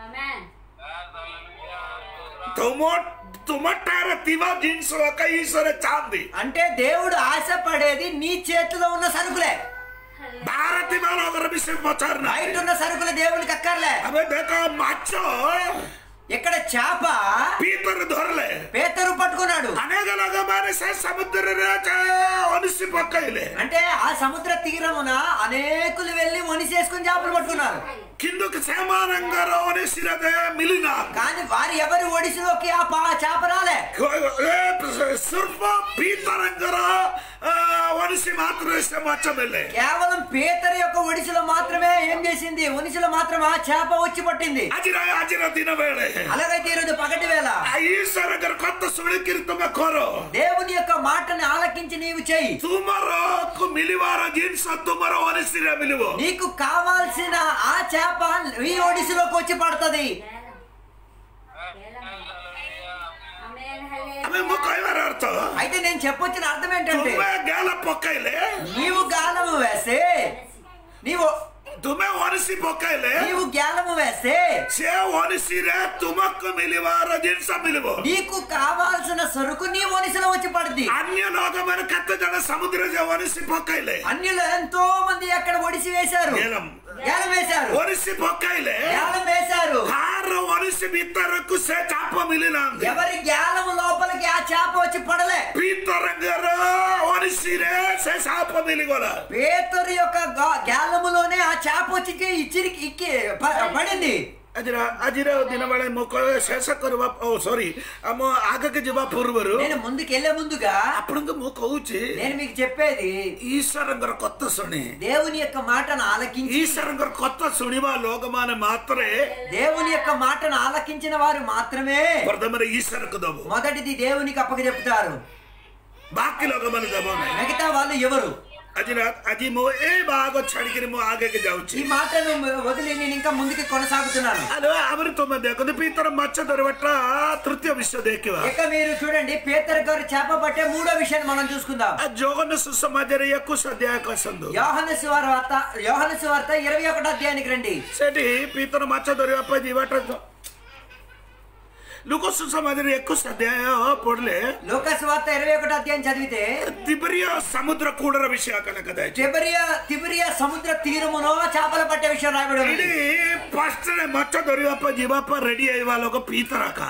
ତୁମ ତୁମଠାରେ ଥିବା ଜିନିଷ କାక ఈశ్వర ଚାହାନ୍ତି అంటే దేవుడు ఆశపడేది నీ చేతిలో ఉన్న సరుకులే ବାହାର ଥିବା ଲୋକର ବିଷୟ ପଚାରୁନା బయట ఉన్న సరుకులు దేవునికి అక్కర్లే ଆମେ ଦେଖ ମାଛ ఇక్కడ చేప ପୀତରେ ଧରିଲେ పేతరు పట్టుకున్నాడు ଅନେକ ଲୋକମାନେ ସେ ସମୁଦ୍ରରେ ଅନିସି ପକେଇଲେ అంటే ఆ సముద్ర తీరమున అనేకులు వెళ్ళి వనిసేసుకుని చేపలు పట్టుకున్నారు କିନ୍ତୁ ସେମାନଙ୍କର ଅନିସିରେ ମିଳିନା కానీ వారి ఎవరి ఒడిసిలోకి ఆ పా- చేప రాలే ସ୍ୱଳ୍ପ ପୀତରଙ୍କର ଅନିସି ମାତ୍ରରେ ସେ ମାଛ ମିଳେ కేవలం పేతరు యొక్క ఒడిసిలో మాత్రమే ఏం చేసింది ఒనిసిలో మాత్రం ఆ చేప వచ్చి పట్టింది ଆଜିର ଆଜିର ଦିନ ବେଳେ అలాగైతే ఈరోజు పగటి వేళ ఆ ఈశ్వରଙ୍କର କଥା ଶୁଣିକିରି ତୁମେ କର దేవుని యొక్క మాటని ఆలకించి నీవు చెయ్యి ତୁମର କୁ ମିଳିବାର ଜିନିଷ ତୁମର ଅନିସିରେ ମିଳିବ నీకు కావాల్సిన ఆ చేప ఈ ఒడిసిలోకి వచ్చి పడుతుంది ଆମେ ମୁଁ କହିବାର ଅର୍ଥ అయితే నేను చెప్పొచ్చిన అర్థం ఏంటంటే ତୁମେ ଗାଲ ପକେଇଲେ నీవు గాలము వేస్తే నీవు ତୁମେ ଅନିସି ପକେଇଲେ నీవు గ్యాలము వేస్తే ସେ ଅନିସିରେ ତୁମକୁ ମିଳିବାର ଜିନିଷ ମିଳିବ నీకు కావాల్సిన సరుకు నీ ఒనిసలో వచ్చి పడుద్ది ଅନ୍ୟ ଲୋକମାନେ କେତେ ଜଣ ସମୁଦ୍ରରେ ଅନିସି ପକେଇଲେ అన్యులు ఎంతో మంది అక్కడ ఒడిసి వేశారు ଗେଲମ గ్యాలం వేశారు ଅନିସି ପକେଇଲେ గ్యాలం వేశారు କାହାର ଅନିସି ଭିତରକୁ ସେ ଚାପ ମିଳିନାହାନ୍ତି ఎవరి గ్యాలము లోపలికి ఆ చేప వచ్చి పడలే ଭିତରଙ୍କର ଅନିସିରେ ସେ ସାପ ମିଳିଗଲା పేతురు యొక్క గా- గ్యాలములోనే ఆ చేప వచ్చి ఇచ్చిరికి ఇక్కి ప- పడింది ଆଜିର ଆଜିର ଦିନ ବେଳେ ମୁଁ କହ- ଶେଷ କରିବା ଓ ସରି ଆମ ଆଗକୁ ଯିବା ପୂର୍ବରୁ నేను ముందుకెళ్లే ముందుగా ଆପଣଙ୍କୁ ମୁଁ କହୁଛି నేను మీకు చెప్పేది ଈଶ୍ୱରଙ୍କର କଥା ଶୁଣି దేవుని యొక్క మాటను ఆలకించి ଈଶ୍ୱରଙ୍କର କଥା ଶୁଣିବା ଲୋକମାନେ ମାତ୍ରେ దేవుని యొక్క మాటను ఆలకించిన వారు మాత్రమే ପ୍ରଥମରେ ଈଶ୍ୱରକୁ ଦବ మొదటిది దేవునికి అప్పక చెప్తారు ବାକି ଲୋକମାନେ ଦେବ ନାହିଁ మిగతా వాళ్ళు ఎవరు ଆଜି ରା- ଆଜି ମୁଁ ଏ ବାହାଗ ଛାଡିକିରି ମୁଁ ଆଗକୁ ఈ ଯାଉଛି మాటను వదిలి నేను ఇంకా ముందుకు కొనసాగుతున్నాను ଆଲୋ ଆହୁରି ତୁମେ ଦେଖନ୍ତୁ ପିତର ମାଛ ଧରିବାଟା ତୃତୀୟ ବିଷୟ ଦେଖିବା ఇక మీరు చూడండి పేతర్ గారు చేప పట్టే మూడో విషయాన్ని మనం చూసుకుందాం ఆ జోగన్న సుసమాజରେ ଏକୋଇଶ ଅଧ୍ୟାୟ ଆସନ୍ତୁ యోహన సువార్త యోహన సువార్త ఇరవై ఒకటో అధ్యాయానికి రండి ସେଠି ପିତର ମାଛ ଧରିବା ପାଇଁ ଯିବାଟା ଲୋକ ସୁସମାଜରେ ଏକୋଇଶ ଅଧ୍ୟାୟ ପଢିଲେ లోక సువార్త ఇరవై ఒకటో అధ్యాయం చదివితే ତିବ୍ରିୟ ସମୁଦ୍ର କୂଳର ବିଷୟ କଥାଯାଇଛି తిబరియా తిబరియా సముద్ర తీరమునో చేపలు పట్టే విషయం రాయబడి ఉంది ଏଠି ଫାଷ୍ଟରେ ମାଛ ଧରିବା ପାଇଁ ଯିବା ପାଇଁ ରେଡି ହେବା ଲୋକ ପିତର ଏକା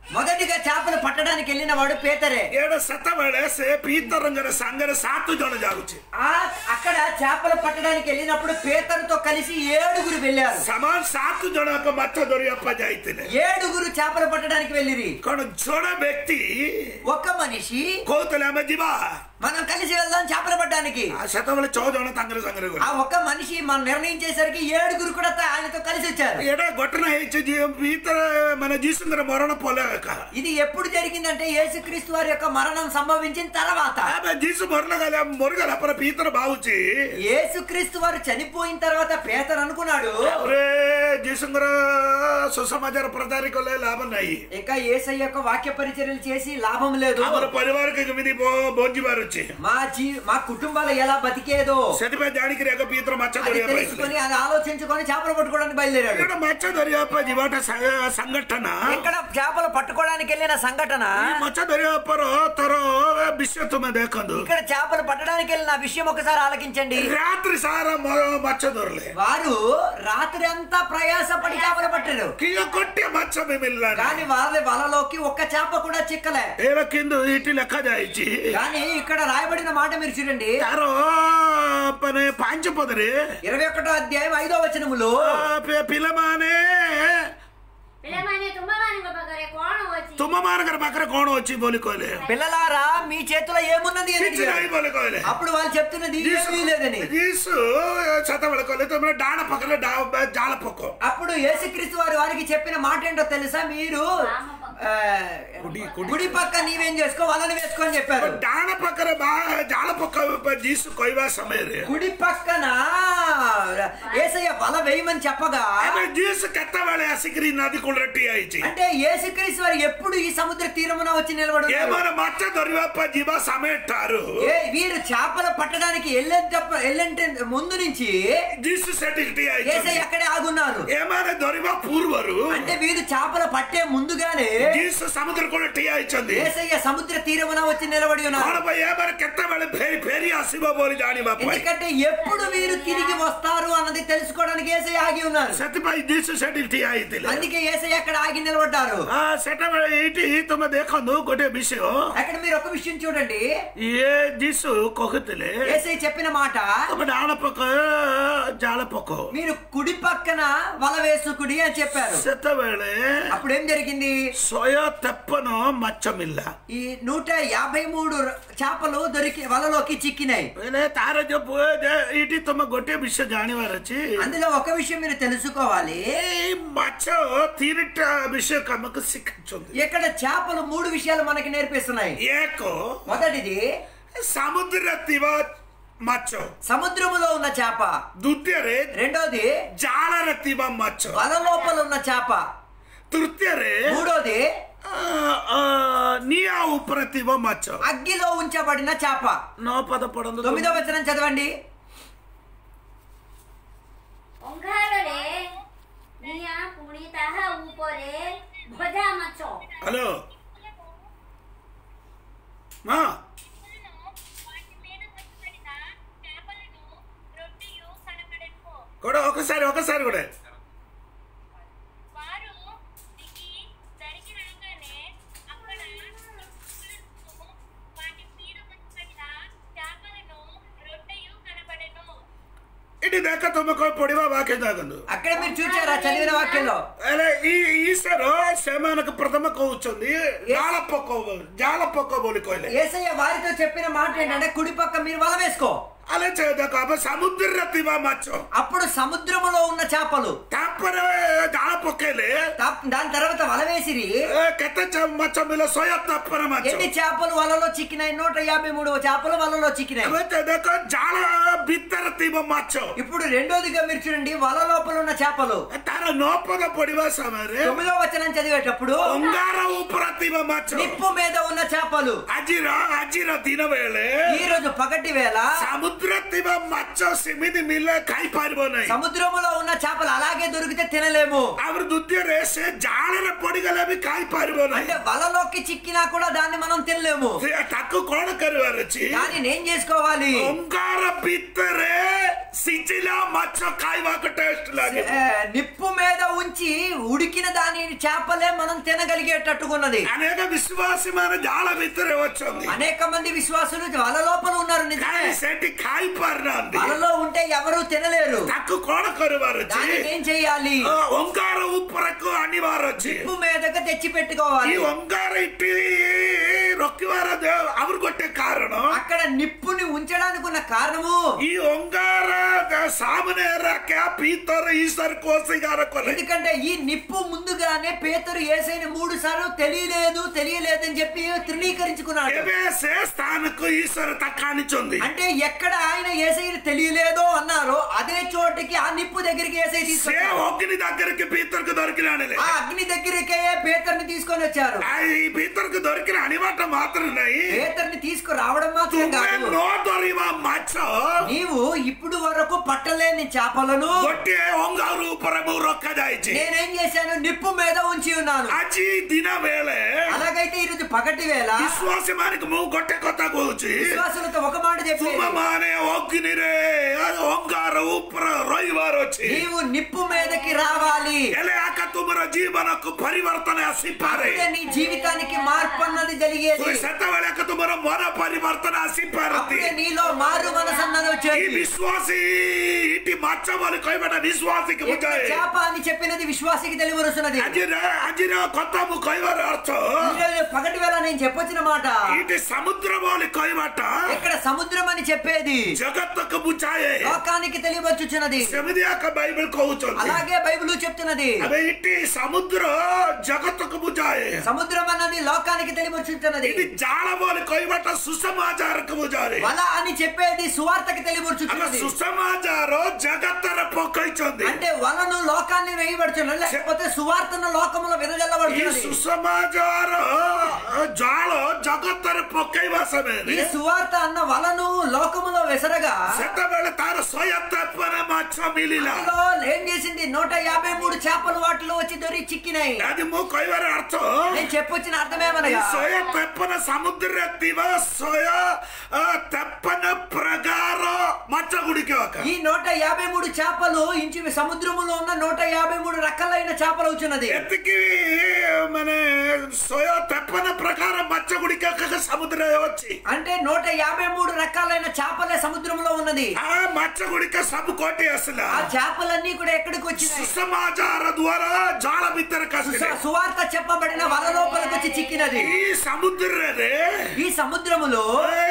మొదటిగా చేపలు పట్టడానికి వెళ్ళిన వాడు పేతరే ఏడ సతవేళ సే పీతరంగర సంగర సాతు జన జాగుచి ఆ అక్కడ చేపలు పట్టడానికి వెళ్ళినప్పుడు పేతరుతో కలిసి ఏడుగురు వెళ్ళారు సమాన్ సాతు జనక మచ్చ దొరియప్ప జాయితినే ఏడుగురు చేపలు పట్టడానికి వెళ్ళిరి కొన జోడ వ్యక్తి ఒక మనిషి కోతల మధ్యమా మనం కలిసి వెళ్దాం చేపలు పట్టడానికి ఆ శతవేళ చౌదన తంగర సంగర ఆ ఒక్క మనిషి మనం నిర్ణయించేసరికి ఏడుగురు కూడా తా- ఆయనతో కలిసి వచ్చారు ఎడ గొట్టన హెచ్చు పీత మన జీసుందర మరణ పోలేక ఇది ఎప్పుడు జరిగిందంటే యేసుక్రీస్తు వారి యొక్క మరణం సంభవించిన తర్వాత ఆమె జీసు మొరలగల మొరగల అప్పన పీతర బావుచి యేసుక్రీస్తు వారు చనిపోయిన తర్వాత పేతరు అనుకున్నాడు ఒరే జీసుందర సుసమాచార ప్రచారికలే లాభం నాయి ఇక ఏసయ్య యొక్క వాక్య పరిచర్యలు చేసి లాభం లేదు ଆମର ପରିବାରକୁ କେମିତି ବୋ- ବୋଞ୍ଜି ପାରୁଛି మా జీ మా కుటుంబాలు ఎలా బతికేదో ସେଥିପାଇଁ ଜାଣିକିରି ଏକ ପିତ୍ର ମାଛ అది ଧରିବା ପାଇଁ తెలుసుకొని అది ఆలోచించుకొని చేపలు పట్టుకోవడానికి బయలుదేరాడు ଏଇଟା ମାଛ ଧରିବା ପାଇଁ ଯିବାଟା ସା- ସଂଗଠନ ఇక్కడ చేపలు పట్టుకోవడానికి వెళ్ళిన సంఘటన ఈ ମାଛ ଧରିବା ପର ତୋର ବିଷୟ ତୁମେ ଦେଖନ୍ତୁ ఇక్కడ చేపలు పట్టడానికి వెళ్ళిన విషయం ఒకసారి ఆలకించండి ରାତ୍ରି ସାରା ମ- ମାଛ ଧରିଲେ వారు రాత్రి అంతా ప్రయాసపడి చేపలు పట్టారు କିଏ ଗୋଟିଏ ମାଛ ବି ମିଳିଲାନି కానీ వాళ్ళ వలలోకి ఒక్క చేప కూడా చిక్కలే ଏବେ କିନ୍ତୁ ଏଇଠି ଲେଖାଯାଇଛି కానీ ఇక్కడ రాయబడిన మాట మీరు చూడండి ତାର ମାନେ ପାଞ୍ଚ ପଦରେ ఇరవై ఒకటో అధ్యాయం ఐదో వచనములో ଆ, ପି- ପିଲାମାନେ ପିଲାମାନେ ତୁମମାନଙ୍କ ପାଖରେ କଣ ଅଛି ତୁମମାନଙ୍କର ପାଖରେ କଣ ଅଛି ବୋଲି କହିଲେ పిల్లలారా మీ చేతిలో ఏమున్నది అని କିଛି అడిగారు. ନାହିଁ ବୋଲି କହିଲେ అప్పుడు వాళ్ళు చెప్తున్నది ఏమీ లేదని ଯୀଶୁ ସେତେବେଳେ କହିଲେ ତମେ ଡାହାଣ ପାଖରେ ଡା- ଜାଳ ପକ అప్పుడు యేసుక్రీస్తు వారి వారికి చెప్పిన మాట ఏంటో తెలుసా మీరు ఆ, కుడి పక్క నీవేం చేసుకో వాళ్ళని వేసుకో అని చెప్పారు ଡାହାଣ ପାଖରେ ବା- ଜାଳ ପକାଇବା ପାଇଁ ଯୀଶୁ କହିବା ସମୟରେ కుడి పక్కన ఏసయ్య వల వేయమని చెప్పగా ଆମେ ଯୀଶୁ କେତେବେଳେ ଆସିକିରି ନଦୀ କୂଳରେ ଠିଆ ହେଇଛି అంటే యేసుక్రీస్తు వారు ఎప్పుడు ఈ సముద్ర తీరమున వచ్చి నిలబడి ఉన్నారు? ఏమైనా ମାଛ ଧରିବା ପାଇଁ ଯିବା ସମୟ ଠାରୁ ఏ వీరు చేపలు పట్టడానికి వెళ్ళేటప్ప వెళ్ళంటే ముందు నుంచి ଯୀଶୁ ସେଠି ଠିଆ ఏసయ్య ହେଇଛନ୍ତି అక్కడే ఆగున్నారు ଏମାନେ ଧରିବା ପୂର୍ବରୁ అంటే వీరు చేపలు పట్టే ముందుగానే ଯୀଶୁ ସମୁଦ୍ର କୂଳେ ଠିଆ ହେଇଛନ୍ତି ఏసయ్య సముద్ర తీరమున వచ్చి నిలబడి କଣ ఉన్నారు ପାଇଁ ଏମାନେ କେତେବେଳେ ଫେରି ଫେରି ଆସିବ ବୋଲି ଜାଣିବା ପାଇଁ ఎందుకంటే ఎప్పుడు వీరు తిరిగి వస్తారు అన్నది తెలుసుకోవడానికి ఏసయ్య ఆగి ఉన్నారు ସେଥିପାଇଁ ଯୀଶୁ ସେଠି ଠିଆ ହେଇଥିଲେ అందుకే ఏసయ్య అక్కడ ఆగి నిలబడ్డారు ఆ, ସେତେବେଳେ ଏଇଠି ତମେ ଦେଖନ୍ତୁ ଗୋଟେ ବିଷୟ అక్కడ మీరు ఒక విషయం చూడండి ଇଏ ଯୀଶୁ କହୁଥିଲେ ఏసయ్య చెప్పిన మాట ତମେ ଡାହାଣ ପକ ଜାଳ ପକ మీరు కుడి పక్కన వల వేసుకుడి అని చెప్పారు ସେତେବେଳେ అప్పుడు ఏం జరిగింది ଶହେ ତେପନ ମାଛ ମିଳିଲା ఈ నూట యాభై మూడు చేపలు దొరికి వలలోకి చిక్కినాయి ହେଲେ ତାର ଯୋଉ ପୁଅ- ଯେ- ଏଇଠି ତମେ ଗୋଟିଏ ବିଷୟ ଜାଣିବାର ଅଛି అందులో ఒక విషయం మీరు తెలుసుకోవాలి ଏଇ ମାଛ ତିନିଟା ବିଷୟ ଆମକୁ ଶିଖାଉଛନ୍ତି ఇక్కడ చేపలు మూడు విషయాలు మనకి నేర్పిస్తున్నాయి ଏକ మొదటిది ସମୁଦ୍ରରେ ଥିବା ମାଛ సముద్రములో ఉన్న చేప ଦ୍ୱିତୀୟରେ రెండోది ଜାଳରେ ଥିବା ମାଛ వల లోపల ఉన్న చేప ତୃତୀୟରେ మూడోది ଆ, ଆ, ନିଆଁ ଉପରେ ଥିବା ମାଛ అగ్గిలో ఉంచబడిన చేప ନଅ ପଦ ପଢନ୍ତୁ తొమ్మిదో వచనం చదవండి ଅଙ୍ଗାରରେ ନିଆଁ ପୁଣି ତାହା ଉପରେ ଭଜା ମାଛ హలో మా వాటి మీద ఉంచబడిన చేపలను రొట్టెయు కనబడెను కూడా ఒకసారి ఒకసారి కూడా వారు దిగి దరికి రాగానే అక్కడ వాటి మీద ఉంచబడిన చేపలను రొట్టెయు కనబడెను ଏଠି ଦେଖ ତୁମେ କଣ ପଢିବା ବାକ୍ୟ ଦେଖନ୍ତୁ అక్కడ మీరు చూచారా చదివిన వాక్యంలో ହେଲେ ଇ ଈଶ୍ୱର ସେମାନଙ୍କୁ ପ୍ରଥମ କହୁଛନ୍ତି ଜାଳ ପକ ଜାଳ ପକ ବୋଲି କହିଲେ ఏసయ్య వారితో చెప్పిన మాట ఏంటంటే కుడి పక్క మీరు వల వేసుకో ଆଲେ ସେ ଦେଖ ଆମେ ସମୁଦ୍ରରେ ଥିବା ମାଛ అప్పుడు సముద్రములో ఉన్న చేపలు ତାପରେ ଜାଳ ପକେଇଲେ తా- దాని తర్వాత వల వేసిరి ଏ, କେତେ ଚ- ମାଛ ମିଳେ ଶହେ ତେପନ ମାଛ ఎన్ని చేపలు వలలో చిక్కినాయి నూట యాభై మూడు చేపలు వలలో చిక్కినాయి ଏବେ ତ ଦେଖ ଜାଳ ଭିତରେ ଥିବ ମାଛ ఇప్పుడు రెండోదిగా మీరు చూడండి వల లోపల ఉన్న చేపలు ତାର ନଅ ପଦ ପଡିବା ସମୟରେ తొమ్మిదో వచనం చదివేటప్పుడు ଅଙ୍ଗାର ଉପରେ ଥିବ ମାଛ నిప్పు మీద ఉన్న చేపలు ଆଜିର ଆଜିର ଦିନ ବେଳେ ఈ రోజు పగటి వేళ ସମୁଦ୍ର ଥିବା ମାଛ ସେମିତି ମିଳେ ଖାଇପାରିବ ନାହିଁ సముద్రములో ఉన్న చేపలు అలాగే దొరికితే తినలేము ଆମର ଦ୍ୱିତୀୟରେ ସେ ଜାଳରେ ପଡିଗଲେ ବି ଖାଇପାରିବ ନାହିଁ అంటే వలలోకి చిక్కినా కూడా దాన్ని మనం తినలేము ସେ ତାକୁ କଣ କରିବାର ଅଛି దాన్ని నేను చేసుకోవాలి ଅଙ୍ଗାର ଭିତରେ ସିଝିଲା ମାଛ ଖାଇବାକୁ ଟେଷ୍ଟ ଲାଗେ ఏ, నిప్పు మీద ఉంచి ఉడికిన దాని చేపలే మనం తినగలిగేటట్టుకున్నది అనేక విశ్వాసమైన జాల భిత్తరే వచ్చింది అనేక మంది విశ్వాసులు వల లోపల ఉన్నారు నిజమే కానీ సెట్టి కాయిపారినాంది వలలో ఉంటే ఎవరు తినలేరు తక్కు కోడ కొరువారు వచ్చి దానికి ఏం చెయ్యాలి ఆ, ఓంకార ఉప్పరకు అనివారు వచ్చి ఉప్పు మీదకు తెచ్చి ఈ పెట్టుకోవాలి ఓంకార ఇట్టి రొక్కివార ಅವರು ಕೊಟ್ಟೆ ಕಾರಣ అక్కడ నిప్పుని ఉంచడానికి ఉన్న కారణము ಈ ಓಂಗಾರ ಸಾಮನೆ ರಾಕ ಪೀತರ ಈಶ್ವರ ಕೋಸಿಗಾರ ಕೊಲೆ ఎందుకంటే ఈ నిప్పు ముందుగానే పేతురు ఏసైన మూడు సార్లు తెలియలేదు తెలియలేదు అని చెప్పి తృణీకరించుకున్నాడు ఎబే సే స్థానకు ఈశ్వర తక్కానిచుంది అంటే ఎక్కడ ఆయన ఏసైని తెలియలేదో అన్నారో అదే చోటికి ఆ నిప్పు దగ్గరికి ఏసై సే తీసుకొచ్చారు ఒగ్గిని దగ్గరికి పీతర్కు దొరికినాడులే ఆ అగ్ని దగ్గరికే పేతర్ని తీసుకొని వచ్చారు ఆ ఈ పీతర్కు దొరికిన అనిమాట మాత్రమే పేతర్ని తీసుకురావడం మాత్రం తుమ్మె కాదు నో దొరివ మచ్చ నీవు ఇప్పుడు వరకు పట్టలేని చేపలను ಗೊಟ್ಟೆ ಒಂಗಾರು ಪರಮು ರೊಕ್ಕ ಜಾಯ್ಚಿ నేనేం చేశాను నిప్పు మీద ఉంచి ఉన్నాను ಅಜ್ಜಿ ದಿನ ವೇಳೆ అలాగైతే ఈరోజు పగటి వేళ ವಿಶ್ವಾಸ ಮಾನಿಕ ಮೂ ಗೊಟ್ಟೆ ಕೊತ್ತಾಗೋಚಿ విశ్వాసులతో ఒక మాట ತುಂಬ చెప్పేది ಮಾನೆ ಒಗ್ಗಿನಿರೆ ಅದು ಒಂಗಾರ ಉಪ್ಪರ ರವಿವಾರ వచ్చి నీవు నిప్పు మీదకి రావాలి ಎಲೆ ಹಾಕ ತುಮರ ಜೀವನಕ್ಕೂ ಪರಿವರ್ತನೆ ಹಸಿಪಾರೆ అప్పుడే నీ జీవితానికి మార్పు అన్నది జరిగేది ಸತ್ತವಳೆ ಹಾಕ ತುಮರ ಮನ ಪರಿವರ್ತನೆ ಹಸಿಪಾರತಿ అప్పుడే నీలో మారు మనసు అన్నది ಈ వచ్చేది ವಿಶ್ವಾಸಿ ಇಟಿ ಮಚ್ಚವಲ್ಲಿ ಕೈಬೇಡ ವಿಶ್ವಾಸಿಗೆ ఇక్కడ ಮುಜಾಯಿ చేప అని చెప్పినది విశ్వాసికి తెలియవరుస్తున్నది ಅಜಿರ ಅಜಿರ ಕೊತ್ತಮು ಕೈವರ ಅರ್ಥ ఈరోజు పగటి వేళ నేను చెప్పొచ్చిన మాట ఇటు సముద్రమోలి కొయ్యబట్ట ఇక్కడ సముద్రం అని చెప్పేది జగత్తుకు ముచ్చాయే లోకానికి తెలియవచ్చుచున్నది సెమిదియాక బైబిల్ కోవుచుంది అలాగే బైబిల్ చెప్తున్నది అదే ఇట్టి సముద్ర జగత్తుకు ముజాయే సముద్రం అన్నది లోకానికి తెలియవచ్చుచున్నది ఇది జాలమోలి కొయ్యబట్ట సుసమాచారకు ముజారి వల అని చెప్పేది సువార్తకి అలా తెలియవచ్చుచున్నది సుసమాచారం జగత్తర పొక్కైచుంది అంటే వలను లోకాన్ని వేయబడుచున్నది లేకపోతే సువార్తను లోకములో ఈ విరజల్లబడుచున్నది సుసమాచార జాల జగత్తర పొక్కై ఈ వాసమేది సువార్త అన్న వలను లోకములో విసరగా సెత్తవేళ తార స్వయం తప్పన మచ్చ మిలిల అందులో ఏం చేసింది నూట యాభై మూడు చేపలు వాటిలో వచ్చి దొరికి చిక్కినాయి అది మూ కొయ్యవర అర్థం నేను చెప్పొచ్చిన ఈ అర్థమేమనగా సోయ తెప్పన సముద్ర దివ సోయ ఆ, తెప్పన ప్రగార మచ్చ గుడికి ఒక ఈ నూట యాభై మూడు చేపలు ఇంచు సముద్రములో ఉన్న నూట యాభై మూడు రకాలైన చేపలు అవుతున్నది ఎత్తికి మన సోయ తెప్పన ప్రకారం మచ్చ గుడికి ఒక సముద్ర వచ్చి అంటే నూట యాభై మూడు రకాలైన చేపలే సముద్రంలో ఉన్నది ఆ మచ్చ గుడిక సబ్ కోటి అసలు ఆ చేపలన్నీ కూడా ఎక్కడికి వచ్చినాయి సుసమాచార ద్వారా జాల బిద్దర కసి సు- సువార్త చెప్పబడిన వల లోపలికి వచ్చి చిక్కినది ఈ సముద్రనే ఈ సముద్రములో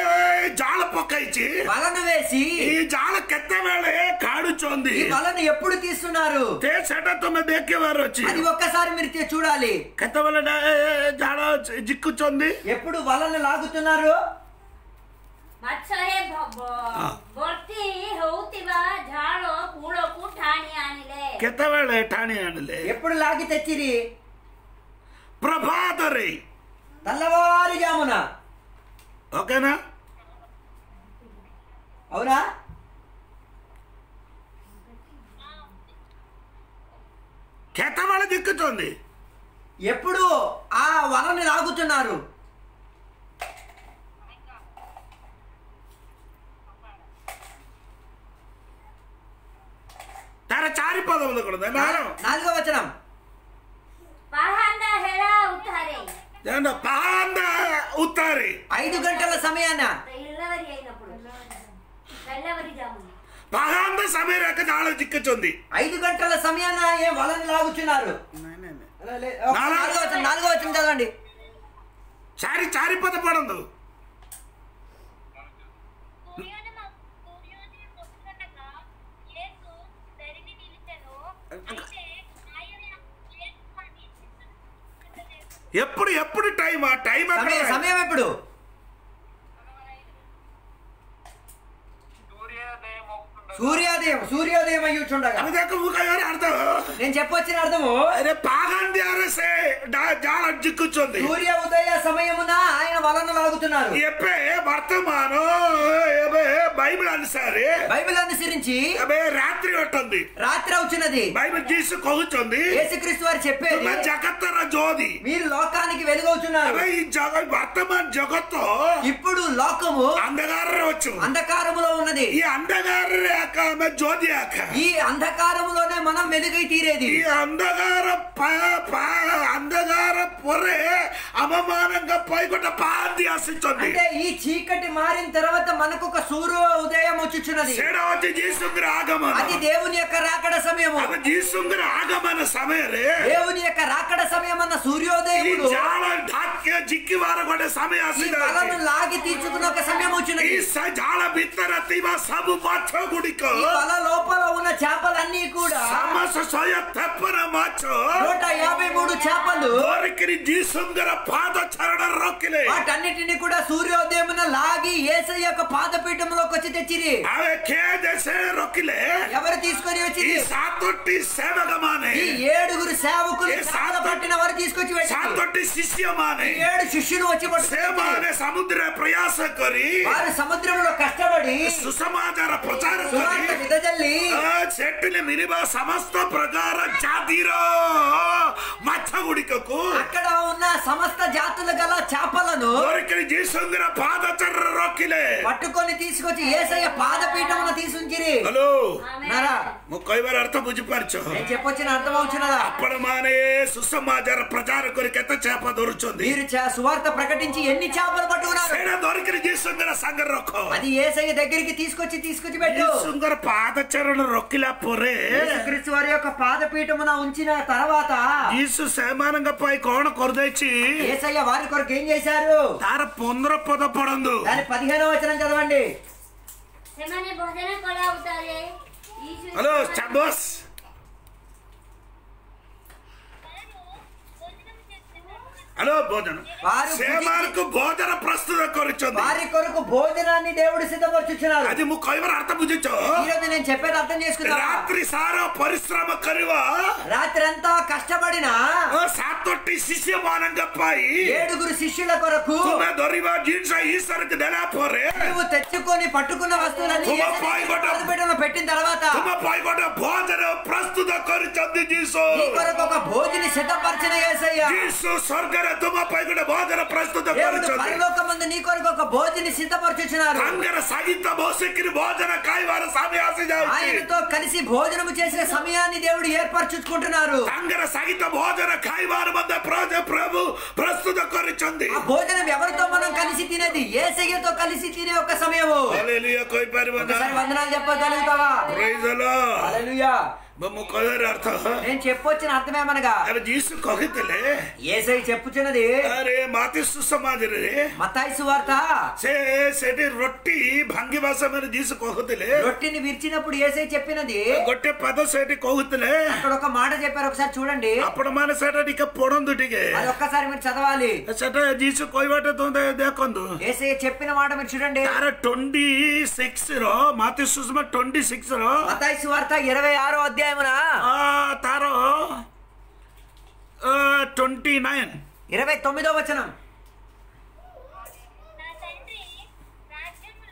జాల పొక్కైచి వలను వేసి ఈ జాల కెత్త వేళ కాడుచోంది ఈ వలను ఎప్పుడు తీస్తున్నారు తే సెట తొమ్మిది దేక్కేవారు వచ్చి అది ఒక్కసారి మీరు చూ- చూడాలి ಕೆತ್ತ ಬಲ ಜಾಡ ಜಿಕ್ಕುಚೊಂದಿ ఎప్పుడు వలను లాగుతున్నారు ମାଛରେ ଭର୍ତ୍ତି ହଉଥିବା ଝାଳ କୂଳକୁ ଟାଣି ଆଣିଲେ ಕೆತ್ತವೇಳೆ ಠಾಣಿ ಆಡಲೆ ఎప్పుడు లాగి తెచ్చిరి ಪ್ರಭಾತರಿ తెల్లవారుజామున ఓకేనా అవునా ಕೆತ್ತವೇಳೆ దిక్కుచోంది ఎప్పుడు ఆ వలని లాగుతున్నారు ତାର ଚାରି ପଦ ବୋଧେ କଣ ନାର నాలుగో వచనం ପାହାନ୍ଦ ହେଳା ଉଠାରେ ଜାଣ ପାହାନ୍ଦ ଉତ୍ତାରେ ఐదు గంటల సమయాన తెల్లవరి అయినప్పుడు తెల్లవరి జామున ପାହାନ୍ଦ ସମୟରେ ଏକ ଜାଳ జిక్కుచొంది ఐదు గంటల సమయాన ఏ వలని లాగుతున్నారు లే- ఒక నాలుగో వచనం నాలుగో వచనం చదవండి ଚାରି ଚାରି పద పడందు సూర్యోదయం సూర్యోదయం వస్తుండగా యేసు ధరిని నిలిచెను అయితే ఆయన యేసు అని చిత్తలేదు. ఎప్పుడు ఎప్పుడు టైం ఆ టైం సమయం సమయం ఎప్పుడు సూర్యోదయం సూర్యోదయం అయ్యుచుండగా ಅದಕ್ಕೆ ಮುಖ ಯಾರು ಅರ್ಥ నేను చెప్పొచ్చిన అర్థము అరే పాగాంది అరసే జాల జిక్కుచుంది సూర్య ఉదయ సమయమున ఆయన వలను లాగుతున్నారు ఎప్పే వర్తమానం ఏబే బైబిల్ అనుసారి బైబిల్ అనుసరించి ఏబే రాత్రి ఉంటుంది రాత్రి అవుతున్నది బైబిల్ తీసి కొగుచుంది యేసుక్రీస్తు వారు చెప్పేది జగత్తర జ్యోతి మీరు లోకానికి వెలుగవుతున్నారు అబే ఈ జగ వర్తమాన జగత్తు ఇప్పుడు లోకము అంధకారం వచ్చు అంధకారములో ఉన్నది ఈ అంధకారం యాక ఆమె జ్యోతి యాక ఈ అంధకారములోనే మనం వెలుగై తీరే తీరేది ఈ అంధకార ప- ప- అంధకార పొరే అవమానంగా పైకొట్ట పాంది ఆశించండి అంటే ఈ చీకటి మారిన తర్వాత మనకు ఒక సూర్య ఉదయం వచ్చుచున్నది ಸೇಡ వచ్చి జీసుంగ్ర ಆಗಮನ అది దేవుని యొక్క రాకడ సమయము ಅವ జీసుంಗ್ರ ಆಗಮನ ಸಮಯರೇ దేవుని యొక్క రాకడ సమయం అన్న ಈ సూర్యోదయములు ಜಾಳ ಢಾಕ್ಯ ಜಿಕ್ಕಿ ವಾರಗೊಂಡ ಸಮಯ ఈ ಆಸಿದ బలను లాగి తీర్చుకున్న ఒక సమయం ಈ వచ్చినది ಸ ಜಾಳ ಬಿತ್ತರ ತೀವ ಸಬು ಮಾଛ ಗುಡಿಕೋ ఈ వల లోపల ఉన్న చేపలన్నీ కూడా ಸಮಸ ಸ್ವಯ ತೆಪ್ಪನ ಮಾಚೋ నూట యాభై మూడు చేపలు ఓరికిరి జీసుంగర పాద చరణ రొక్కిలే వాటన్నిటిని కూడా సూర్యోదయమున లాగి ఏసయ్య యొక్క పాదపీఠంలోకి వచ్చి తెచ్చిరి అవి కే దశ రొక్కిలే ఎవరు తీసుకొని ఈ వచ్చింది సాతొట్టి సేవకమానే ఈ ఏడుగురు సేవకులు ఏ చేపల సాత- పట్టిన వారు తీసుకొచ్చి పెట్టిరి. సాతొట్టి శిష్యమానే ఈ ఏడు శిష్యులు వచ్చి పట్టుకొని సేమానే సముద్ర ప్రయాస కరి వారు సముద్రంలో కష్టపడి సుసమాచార ప్రచార సువార్త కరి విదజల్లి ಆ ಚೆಟ್ಟಿನ ಮಿನಿಮ ಸಮಸ್ತ ಪ್ರಕಾರ ಜಾತಿರೋ ಮಚ್ಚ ಗುಡಿಕಕ್ಕೂ అక్కడ ఉన్న సమస్త జాతులు గల చేపలను ఓరికిరి జీసుంగర పాద చర్ర రొక్కిలే పట్టుకొని తీసుకొచ్చి ఏసయ్య పాదపీఠమున తీసుంచిరి హలో నారా ముక్కైవర అర్థ బుజ్జిపరచు నేను చెప్పొచ్చిన అర్థం అవుతున్నదా అప్పటి మానే సుసమాచార ప్రచార కొరికెత్త చేప దొరుకుతుంది మీరు చ- సువార్త ప్రకటించి ఎన్ని చేపలు పట్టుకున్నారు సేడ దొరికిన జీసుంగర సంగర రొక్కో అది ఏసయ్య దగ్గరికి తీసుకొచ్చి తీసుకొచ్చి పెట్టు జీసుంగర పాద చరణ రొక్కిలా పొరే క్రీస్తు వారి యొక్క పాదపీఠమున ఉంచిన తర్వాత జీసు సేమానంగా పై కోణ కొరదచ్చి ఏసయ్య వారి కొరకు ఏం చేశారు తార పొందర పొద పడందు దాని పదిహేనవ వచనం చదవండి ସେମାନେ ଭଜନ କରାଉತಾರೆ ଯୀଶୁ హలో చందోస్ హలో భోజనం వారు సేమాలకు భోజన ప్రస్తుత కొరుచుంది వారి కొరకు భోజనాన్ని దేవుడు సిద్ధపరచుచున్నారు అది ము కైవర అర్థం బుజ్జించు ఈ రోజు నేను చెప్పేది అర్థం చేసుకున్నా రాత్రి సారా పరిశ్రమ కరివా రాత్రి అంతా కష్టపడిన సాతొట్టి శిష్యమానంగా పై ఏడుగురు శిష్యుల కొరకు తుమ్మె దొరివా జీన్స్ ఈశ్వరకు నెల పోరే నువ్వు తెచ్చుకొని పట్టుకున్న వస్తువులన్నీ తుమ్మ ఏసయ్య పాయిగొట్ట. పాదపీఠంలో పెట్టిన తర్వాత తుమ్మ పై కూడా భోజన ప్రస్తుత కొరుచుంది జీసు నీ కొరకు ఒక భోజని సిద్ధపరిచిన ఏసయ్య జీసు స్వర్గర తుమ్మ పై కూడా భోజన ప్రస్తుత దేవుడు కొరుచుంది పరలోకమందు నీ కొరకు ఒక భోజని సిద్ధపరచుచున్నారు అంగర సహిత మోసకిరి భోజన కాయవార సమయాసి జాଉଛି ఆయనతో కలిసి భోజనము చేసే సమయాన్ని దేవుడు ఏర్పరచుకుంటున్నారు అంగర సహిత భోజన కాయవార మధ్య ప్రజ ప్రభు ప్రస్తుత కొరుచుంది ఆ భోజనం ఎవరితో మనం కలిసి తినేది ఏసయ్యతో కలిసి తినే ఒక సమయము హల్లెలూయా కోయి పరివన ఒకసారి వందనాలు చెప్పగలుగుతావా ప్రైజ్ అలా హల్లెలూయా బొమ్మ కొయర్ అర్థ నేను చెప్పొచ్చిన అర్థమేమనగా అరే జీసు కహితలే ఏసై చెప్పుచున్నది అరే మాతి సుసమాజరే మతాయి సువార్త ସେ ସେଠି ରୋଟି ଭାଙ୍ଗିବା ସମୟରେ ଯୀଶୁ କହୁଥିଲେ రొట్టెని విరిచినప్పుడు ఏసై చెప్పినది ଗୋଟେ ପାଦ ସେଠି କହୁଥିଲେ అక్కడ ఒక మాట చెప్పారు ఒకసారి చూడండి ଆପଣ ମାନେ ସେଟା ଟିକେ ପଢନ୍ତୁ ଟିକେ అది ఒక్కసారి మీరు చదవాలి ସେଟା ଯୀଶୁ କହିବାଟା ତୁମେ ଦେଖନ୍ତୁ ఏసై చెప్పిన మాట మీరు చూడండి ତାର ଟ୍ୱେଣ୍ଟି ସିକ୍ସ ର ମାତି ସୁଷମା ଟ୍ୱେଣ୍ଟି సిక్స్ ର మతాయి సువార్త ఇరవై ఆరో అధ్యాయమున ఆ, ତାର ట్వంటీ నైన్ ఇరవై తొమ్మిదో వచనం నా తండ్రి రాజ్యములో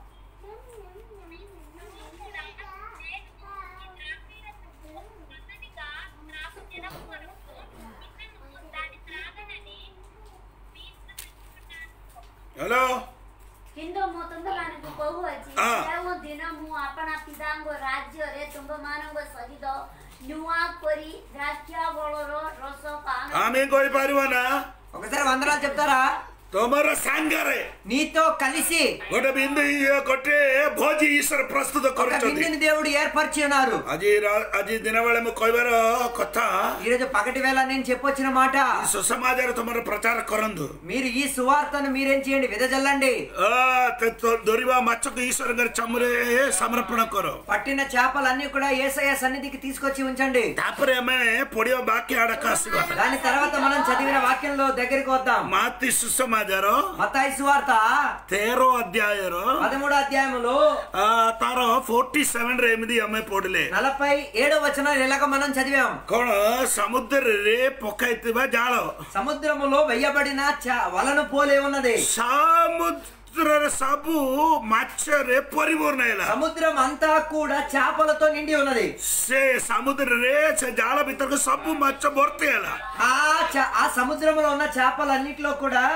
నువ్వు కూడా నేను ఈ ద్రాక్షరసము క్రొత్తదిగా త్రాగు దినము వరకు ఇకను దాని త్రాగనని మీకు చెప్పుచున్నాను. హలో କିନ୍ତୁ ମୁଁ ତୁମମାନଙ୍କୁ କହୁଅଛି ହଁ। ଯେଉଁ ଦିନ ମୁଁ ଆପଣା ପିତାଙ୍କ ରାଜ୍ୟରେ ତୁମମାନଙ୍କ ସହିତ ନୂଆ କରି ଦ୍ରାକ୍ଷା ବଳର ରସ ପାନ ଆମେ କହିପାରିବ ନା ఒకసారి వందనాలు చెప్తారా ତମର ସାଙ୍ଗରେ నీతో కలిసి ଗୋଟେ ବିନ୍ଦୁ ଇଏ ଗୋଟେ ଭୋଜି ଈଶ୍ୱର ପ୍ରସ୍ତୁତ ఒక କରୁଛନ୍ତି బిందుని దేవుడు ఏర్పరిచి ఉన్నారు ଆଜି ରା- ଆଜି ଦିନ ବେଳେ ମୁଁ କହିବାର କଥା ఈ రోజు పగటి వేళ నేను చెప్పొచ్చిన మాట ఈ సుసమాజରେ ତମର ପ୍ରଚାର କରନ୍ତୁ మీరు ఈ సువార్తను మీరేం చేయండి విదజల్లండి ଆ, ତ- ତ- ଧରିବା ମାଛକୁ ଈଶ୍ୱରଙ୍କର ଚମରେ ସମର୍ପଣ କର పట్టిన చేపలన్నీ కూడా ఏసయ్య సన్నిధికి తీసుకొచ్చి ఉంచండి ତାପରେ ଆମେ ପଢିବା ବାକ୍ୟ ଆଡକୁ ଆସିବା దాని తర్వాత మనం చదివిన వాక్యంలో దగ్గరికి వద్దాం ମାତି ସୁସମାଜର మతాయి సువార్త ତେର ଅଧ୍ୟାୟର పదమూడో అధ్యాయములో ଆ, ତାର ଫୋର୍ଟି ସେଭେନ ରେ ଏମିତି ଆମେ ପଢିଲେ నలభై ఏడో వచనం ఇలాగ మనం చదివాం କଣ ସମୁଦ୍ରରେ ପକାଇଥିବା ଜାଳ సముద్రములో వెయ్యబడిన చ- వలను పోలే ఉన్నది ସମୁଦ୍ରରେ ସବୁ ମାଛରେ ପରିପୂର୍ଣ୍ଣ ହେଲା సముద్రం అంతా కూడా చేపలతో నిండి ఉన్నది ସେ ସମୁଦ୍ରରେ ସେ ଜାଳ ଭିତରକୁ ସବୁ ମାଛ ଭର୍ତ୍ତି ହେଲା ఆ చ- ఆ సముద్రంలో ఉన్న చేపలన్నిటిలో కూడా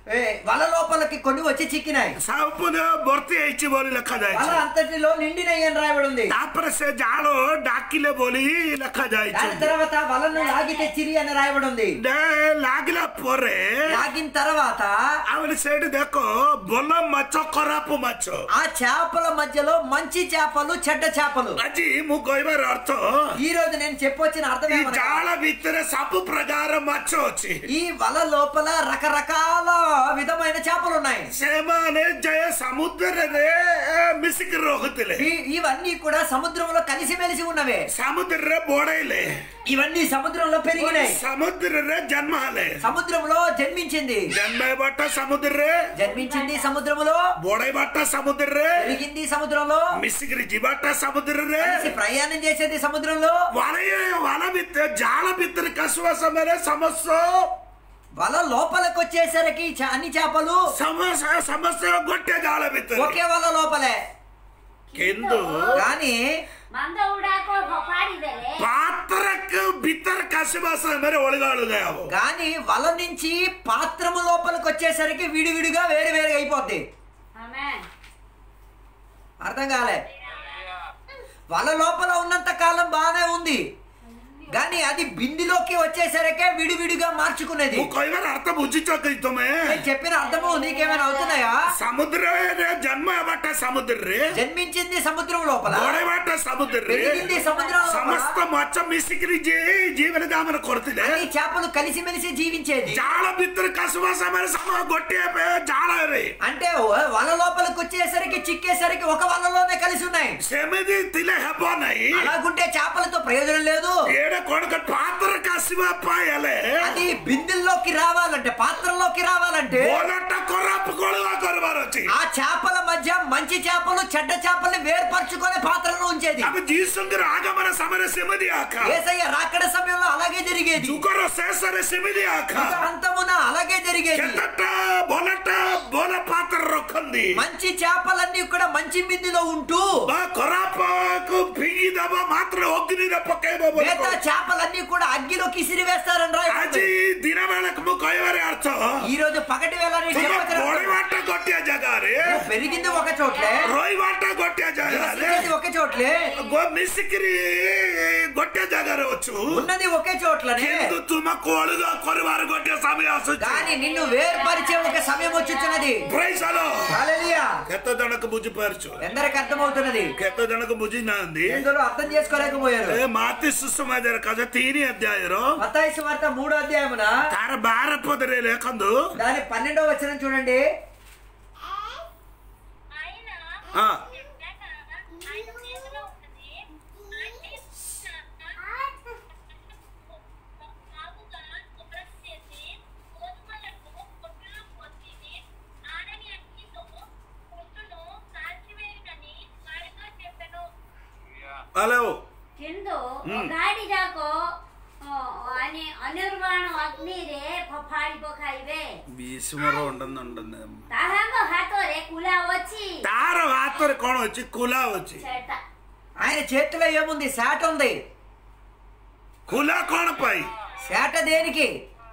ఏ, వల లోపలికి కొన్ని వచ్చి చిక్కినాయి ସମ୍ପୂର୍ଣ୍ଣ ଭର୍ତ୍ତି ହେଇଛି ବୋଲି వల ଲେଖାଯାଇଛି అంతటిలో నిండినయి అని రాయబడి ఉంది ତାପରେ ସେ ଜାଳ ଡାକିଲେ ବୋଲି దాని ଲେଖାଯାଇଛି తర్వాత వలను లాగి తెచ్చిరి అని రాయబడి ఉంది డే- ଲାଗିଲା ପରେ లాగిన తర్వాత ଆହୁରି ସେଇଠି ଦେଖ ଭଲ ମାଛ ଖରାପ ମାଛ ఆ చేపల మధ్యలో మంచి చేపలు చెడ్డ చేపలు ଆଜି ମୁଁ କହିବାର ଅର୍ଥ ఈ రోజు నేను చెప్పొచ్చిన అర్థం ఈ ఏమనగా, ଜାଳ ଭିତରେ ସବୁ ପ୍ରକାର ମାଛ ଅଛି ఈ వల లోపల రకరకాల విధమైన చేపలు ఉన్నాయి ସେମାନେ ଯେ ସମୁଦ୍ରରେ ଏ, ମିଶିକି ରହୁଥିଲେ ఈ- ఇవన్నీ కూడా సముద్రంలో కలిసిమెలిసి ఉన్నవే ସମୁଦ୍ରରେ ବଢେଇଲେ ఇవన్నీ సముద్రంలో పెరిగినాయి ସମୁଦ୍ରରେ ଜନ୍ମ ହେଲେ సముద్రంలో జన్మించింది ଜନ୍ମବାଟା ସମୁଦ୍ରରେ జన్మించింది సముద్రములో ବଢେଇବାଟା ସମୁଦ୍ରରେ పెరిగింది సముద్రంలో ମିଶିକିରି ଯିବାଟା ସମୁଦ୍ରରେ కలిసి ప్రయాణం చేసేది సముద్రంలో వల వల ଭିତରେ ଜାଳ ଭିତରେ କାଶୁଆ ସମୟରେ ସମସ୍ତ వల లోపలికి వచ్చేసరికి చ- అన్ని చేపలు ସମସ୍ତ ସମସ୍ତ ଗୋଟେ ଜାଳ ଭିତରେ ఒకే వల లోపలే କିନ୍ତୁ కానీ మంద ఉడాకో ఫోపాడి దేలే ପାତ୍ରକୁ ଭିତରେ କାଶିବା ସମୟରେ ଅଳିଗା ଅଳିଗା ହବ కానీ వల నుంచి పాత్రము లోపలికి వచ్చేసరికి విడివిడిగా వేరు వేరు అయిపోద్ది ఆమేన్ అర్థం కాలే వల లోపల ఉన్నంత కాలం బాగానే ఉంది కానీ అది బిందిలోకి వచ్చేసరికి విడివిడిగా మార్చుకునేది ମୁଁ କହିବାର ଅର୍ଥ ବୁଝିଛ କି ତମେ నేను చెప్పిన అర్థము నీకేమైనా అవుతున్నాయా ସମୁଦ୍ରରେ ଜନ୍ମ ହେବାଟା ସମୁଦ୍ରରେ జన్మించింది సముద్రం లోపల ବଢେଇବାଟା ସମୁଦ୍ରରେ పెరిగింది సముద్రం లోపల ସମସ୍ତ ମାଛ ମିଶିକିରି ଯିଏ ଜୀବନ ଦାମନ କରୁଥିଲେ అన్ని చేపలు కలిసిమెలిసి జీవించేది ଜାଳ ଭିତରେ କାଶିବା ସମୟରେ ସମ ଗୋଟିଏ ପେ- ଜାଳରେ అంటే వ- వల లోపలికి వచ్చేసరికి చిక్కేసరికి ఒక వలలోనే కలిసి ఉన్నాయి ସେମିତି ଥିଲେ ହେବ ନାହିଁ అలాగుంటే చేపలతో ప్రయోజనం లేదు ଏଇଟା କଣ କ- ପାତ୍ର କାଶିବା ପାଇଁ ହେଲେ అది బిందెల్లోకి రావాలంటే పాత్రలోకి రావాలంటే ବଲଟା ଖରାପ କଳୁଆ କରିବାର ଅଛି ఆ చేపల మధ్య మంచి చేపలు చెడ్డ చేపల్ని వేర్పరచుకొని పాత్రలో ఉంచేది ଆମେ ଯୀଶୁଙ୍କର ଆଗମନ ସମୟରେ ସେମିତି ଆଖା ఏసయ్య రాకడ సమయంలో అలాగే జరిగేది ଯୁଗର ଶେଷରେ ସେମିତି ଆଖା అంతమున అలాగే జరిగేది କେତେଟା ଭଲଟା ଭଲ ପାତ୍ର ରଖନ୍ତି మంచి చేపలన్నీ కూడా మంచి బిందులో ఉంటూ ବା ଖରାପକୁ ଫିଙ୍ଗି ଦେବ ମାତ୍ର ଅଗ୍ନିରେ ପକେଇବ ବୋଲି మిగతా କହୁଛି। చేపలన్నీ కూడా అగ్గిలోకి ఇసిరివేస్తారని ଆଜି రాయబడింది ଦିନ ବେଳକୁ ମୁଁ କହିବାର ଅର୍ଥ ఈ రోజు పగటి వేళ నేను ତୁମ చెప్పగలను. ବଢିବାଟା ଗୋଟିଏ ଜାଗାରେ పెరిగింది ఒక చోట్లే ରହିବାଟା ଗୋଟିଏ ଜାଗାରେ నివసించేది ఒకే చోట్లే ଗୋ- ମିଶିକିରି ଗୋଟିଏ ଜାଗାରେ ଅଛୁ ఉన్నది ఒకే చోట్లనే କିନ୍ତୁ ତୁମକୁ ଅଲଗା କରିବାର ଗୋଟିଏ ସମୟ ଆସୁଛି కానీ నిన్ను వేర్పరిచే ఒక సమయం వచ్చుచున్నది Praise the Lord. హల్లెలూయా. କେତେ ଜଣକୁ ବୁଝିପାରୁଛୁ ఎందరికి అర్థమవుతున్నది କେତେ ଜଣକୁ ବୁଝି ନାହାନ୍ତି ఎందరో అర్థం చేసుకోలేకపోయారు ଏ ମାତି ସୁଷମାଚାର କథ ତିନି ଅଧ୍ୟାୟର మత్తాయి సువార్త మూడో అధ్యాయమున ତାର ବାର ପଦରେ ଲେଖନ୍ତୁ దాని పన్నెండో వచనం చూడండి ఆయన ఆ. చెప్పాక ఆయన చేతిలో ఉన్నది అంటే బాగుగా శుభ్రం చేసి గోధుమలను కొట్టులో పోసి ఆరని అగ్నితో కొట్టును కాల్చివేయటని వారితో చెప్పెను హలో କିନ୍ତୁ ଗାଡି ଯାକ ଅ, ମାନେ ଅନିର୍ବାଣ ଅଗ୍ନିରେ ଫୋପାଡ଼ି ପକାଇବେ ବିସ୍ମର ఉంటుంది ఉంటుంది ତାହାଙ୍କ ହାତରେ କୁଲା ଅଛି ତାର ହାତରେ କଣ ଅଛି କୁଲା ଅଛି ସେଟା ఆయన చేతిలో ఏముంది శాట ఉంది କୁଲା କଣ ପାଇଁ శాట దేనికి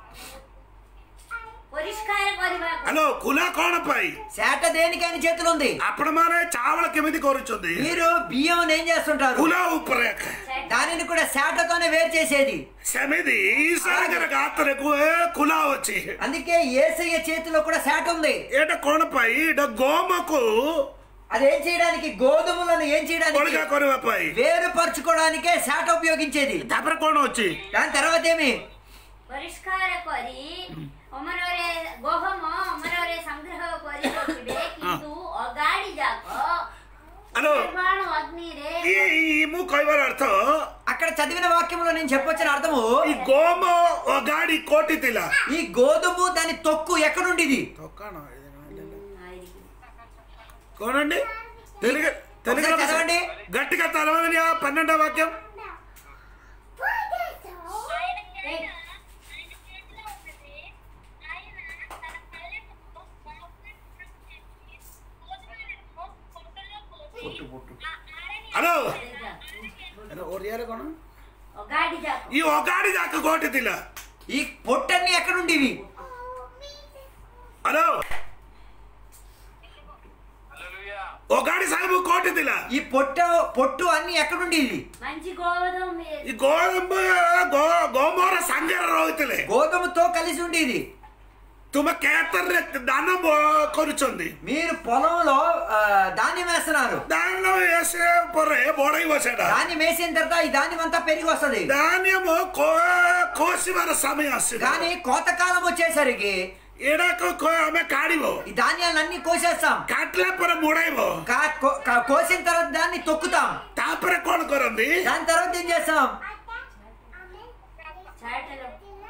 ପରିଷ୍କାର କରିବାକୁ ହ୍ୟାଲୋ କୁଲା କଣ ପାଇଁ శాట దేనికి ఆయన చేతిలో ఉంది ଆପଣ ମାନେ ଚାଉଳ କେମିତି କରୁଛନ୍ତି మీరు బియ్యం ఏం చేస్తుంటారు କୁଲା ଉପରେ ସେଟା దానిని కూడా శాటతోనే వేరు చేసేది ସେମିତି ଈଶ୍ୱରଙ୍କର ହାତରେ କୁ- ଏ କୁଲା ଅଛି అందుకే ఏసయ్య చేతిలో కూడా శాట ఉంది ଏଇଟା କଣ ପାଇଁ ଏଇଟା ଗହମକୁ అదేం చేయడానికి గోధుమలను ఏం చేయడానికి ଅଲଗା କରିବା ପାଇଁ వేరుపరచుకోవడానికే శాట ఉపయోగించేది ତାପରେ କଣ ଅଛି దాని తర్వాత ఏమి ପରିଷ୍କାର କରି ଅମରରେ ଗହମ ଅମରରେ ସଂଗ୍ରହ କରି ରଖିବେ କିନ୍ତୁ ଅଗାଡି ଯାକ ହ୍ୟାଲୋ ନିର୍ବାଣ ଅଗ୍ନିରେ ఈ- ఈ ମୁଁ କହିବାର ଅର୍ଥ అక్కడ చదివిన వాక్యంలో నేను చెప్పొచ్చిన అర్థము ఈ గోమ గాడి కోటి ଥିଲା ఈ గోధుమ దాని తొక్కు ఎక్కడుండిది కోనండి తెలుగు తెలుగు ఒకసారి చదవండి. గట్టిగా తలవండి ఆ పన్నెండో వాక్యం ఆయన చేత ఆయన చేతిలో ఉన్నది ఆయన తన కళ్ళెము బాగుగా శుభ్రం చేసి గోధుమలను కొట్టులో పోసి ఆ ఆరని హలో అగ్నితో ఓరియారు కోణ ଅଗାଡି ଯାକ ఈ ఒగాడి దాకా కోటి ଥିଲା ఈ పొట్టన్ని ఎక్కడుండివి హలో ఒకటి సాగు కోటి దిల ఈ పొట్టు పొట్టు అన్ని ఎక్కడుండేది మంచి గోధుమ ఈ గోధుమ గో గోమూర సంగర రోగితలే గోధుమతో కలిసి ఉండేది తుమ కేతర్ దానం కొరుచుంది మీరు పొలంలో ఆ, ధాన్యం వేస్తున్నారు దానిలో వేసే పొర్రే బోడై పోసాడ ధాన్యం వేసిన తర్వాత ఈ ధాన్యం అంతా పెరిగి వస్తది ధాన్యము కో కోసి మన సమయం వస్తుంది కానీ కోతకాలం వచ్చేసరికి ఈడకు కో- ఆమె కాడివో ఈ ధాన్యాలన్నీ కోసేస్తాం కాట్ల పొర ముడైవో కా- కో- కా- కోసిన తర్వాత దాన్ని తొక్కుతాం తాపర కోణ కొరంది దాని తర్వాత ఏం చేస్తాం చాటలో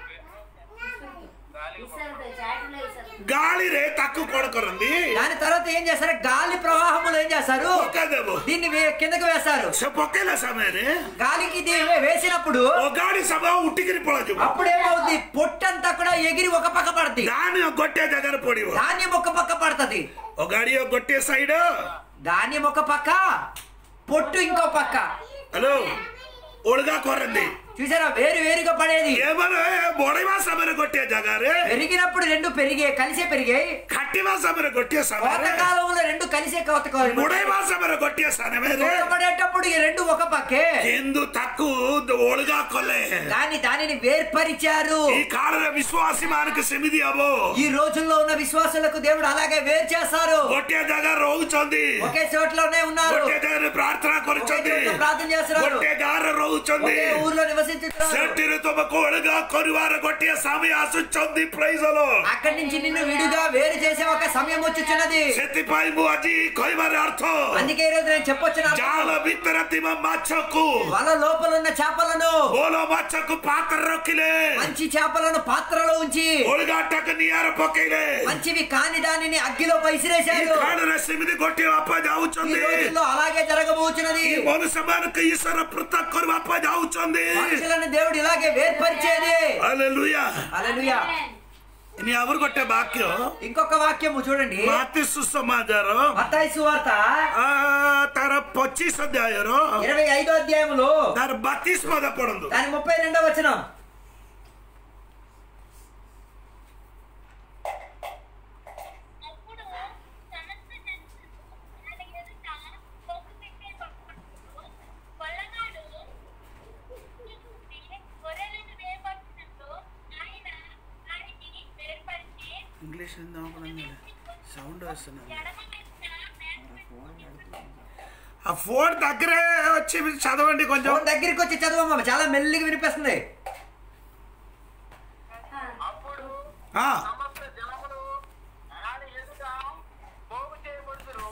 ఇసరు చాటలో ఇసరు గాలి రే తక్కువ కోణ కొరంది దాని తర్వాత ఏం చేస్తారు గాలి ప్రవాహములు ఏం చేస్తారు ఒక్కదేమో దీన్ని వే- కిందకు వేస్తారు పొక్కేల సమయనే గాలికి ఇది వే- వేసినప్పుడు ఒగాడి సభ ఉట్టికిరి పొడజు అప్పుడేమవుద్ది పొట్టంతా కూడా ఎగిరి ఒక పక్క పడుతుంది దాని గొట్టే దగ్గర పొడివో ధాన్యం ఒక పక్క పడుతుంది ఒగాడి గొట్టే సైడ్ ధాన్యం ఒక పక్క పొట్టు ఇంకో పక్క హలో ఒడుగా కొరంది చూసారా వేరు వేరుగా పడేది ఏమన్నా బొడైవా సమర కొట్టే జగారే పెరిగినప్పుడు రెండు పెరిగాయి కలిసే పెరిగాయి కట్టివా సమర కొట్టే సమరే కోతకాలంలో రెండు కలిసే కోత బుడైవా సమర కొట్టే సమరే పడేటప్పుడు ఈ రెండు ఒక పక్కే ಎಂದು ತಕ್ಕು ಒಳಗ ಕೊಲೆ దాన్ని దానిని వేర్పరిచారు ಈ ಕಾಲದ ವಿಶ್ವಾಸಿ ಮಾನಕ ಸಮಿತಿ ಅವು ఈ రోజుల్లో ఉన్న విశ్వాసులకు దేవుడు అలాగే వేరు చేస్తారు ಗೊಟ್ಟೆ ಜಾಗ ರೋಗುಚಂದಿ ఒకే చోట్లోనే ఉన్నారు ಗೊಟ್ಟೆ ಜಾಗ ಪ್ರಾರ್ಥನಾ ఒకే ಕೊರುಚಂದಿ చోట ప్రార్థన చేస్తున్నారు ಗೊಟ್ಟೆ ಗಾರ ರೋಗುಚಂದಿ ఒకే ఊర్లో నివసించుతున్నారు ಸೆಟ್ಟಿರು ತುಮಕು ಒಳಗ ಕೊರುವಾರ ಗೊಟ್ಟೆಯ ಸಮಯ ಅಸುಚಂದಿ ಪ್ರೈಸಲು అక్కడి నుంచి నిన్ను విడుగా వేరు చేసే ఒక సమయం వచ్చుచున్నది ಸೆತ್ತಿಪಾಯಿ ಅಜಿ ಕೊಯ್ಬರ ಅರ್ಥ అందుకే ఈ రోజు నేను చెప్పొచ్చిన ಜಾಲ ಬಿತ್ತರ ತಿಮ್ಮ ಮಾಚಕ್ಕು వల లోపల ఉన్న చేపలను ಬೋಲೋ ಮಾಚಕ್ಕು ಪಾತ್ರ ರೊಕ್ಕಿಲೆ మంచి చేపలను పాత్రలో ఉంచి ಒಳಗಾಟಕ್ಕೆ ನೀಯಾರ ಪೊಕ್ಕೈಲೆ మంచివి కాని దానిని అగ్గిలో ಈ పైసిరేశారు ಕಾಲದ ಸಮಿತಿ ಗೊಟ್ಟೆ ಅಪ್ಪ ఈ ಜಾವುಚಂದಿ రోజుల్లో అలాగే జరగబోతున్నది ఈ మనుషమానికి ఈశ్వర పృథక్ కొరు అప్ప జావుచుంది మనుషులను దేవుడు ఇలాగే వేర్పరిచేది హల్లెలూయా హల్లెలూయా ఇని ఎవరు కొట్టే వాక్యం ఇంకొక వాక్యము చూడండి మాతి సుసమాచారం మత్తాయి సువార్త ఆ తర పచ్చిస్ అధ్యాయరు ఇరవై ఐదో అధ్యాయములో తర బత్తిస్ పద పడందు దాని ముప్పై రెండో వచనం అప్పుడు సమస్త జనులు ఆయన ఎదుట మొక్కుపెట్టే భక్తుడు కొల్లగాడు గొర్రెలను వేపట్టినట్లు ఆయన వారిని వేర్పరిచి ఇంగ్లీష్ సౌండ్ వస్తున్నది ఎడమ వైపున మేత ఆ ఫోన్ దగ్గరే వచ్చి చదవండి కొంచెం ఫోన్ దగ్గరికి వచ్చి చదవమ్మ చాలా మెల్లిగా వినిపిస్తుంది అప్పుడు ఆ, సమస్త జనములు ఆయన ఎదుట పోగు చేయబడుతురు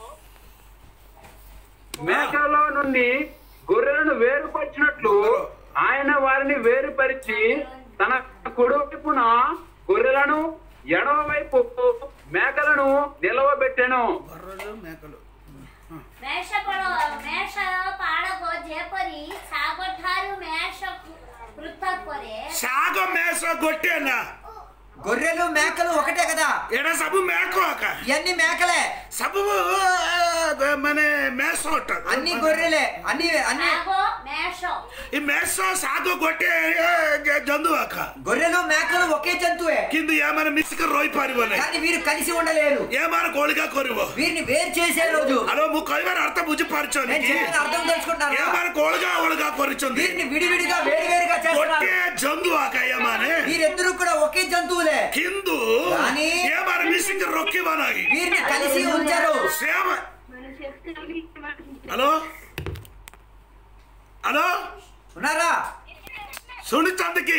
మేకలలో నుండి గొర్రెలను వేరుపరిచినట్లు ఆయన వారిని వేరుపరిచి తన కుడి వైపున గొర్రెలను ఎడమ వైపు మేకలను నిలవబెట్టెను గొర్రెలు మేకలు મેષ પડો મેષ પાળકો જેપરી સાગઠારું મેષ પૃથક પરે సాగ మేస గొట్టేనా గొర్రెలు మేకలు ఒకటే కదా ఎడ సబు మేక ఒక ఇవన్నీ మేకలే సబు మనే మేస ఉంటుంది అన్ని గొర్రెలే అన్ని అన్ని સાગો મેષ ఈ మేస సాగు కొట్టే జంతువు అక్క గొర్రెలు మేకలు ఒకే జంతువే కింద ఏమైనా మిస్క రోయి పారిపోలే కానీ వీరు కలిసి ఉండలేరు ఏమైనా కోಳಿగా కొరువు వీరిని వేరు చేసే రోజు అలో ముక్కైవారు అర్థ బుజ్జి పరిచోని నేను చెప్పిన అర్థం తెలుసుకుంటారు ఏమైనా కోಳಿగా ఒಳగా కొరిచుంది వీరిని విడివిడిగా వేరు వేరుగా చేస్తున్నారు కొట్టే జంతువు అక్క ఏమానే వీరిద్దరూ కూడా ఒకే జంతువులే కిందు కానీ ఏమైనా మిస్కి రొక్కి బనాగి వీరిని కలిసి ఉంచారు సేమ హలో హలో ఉన్నారా సుని చందకి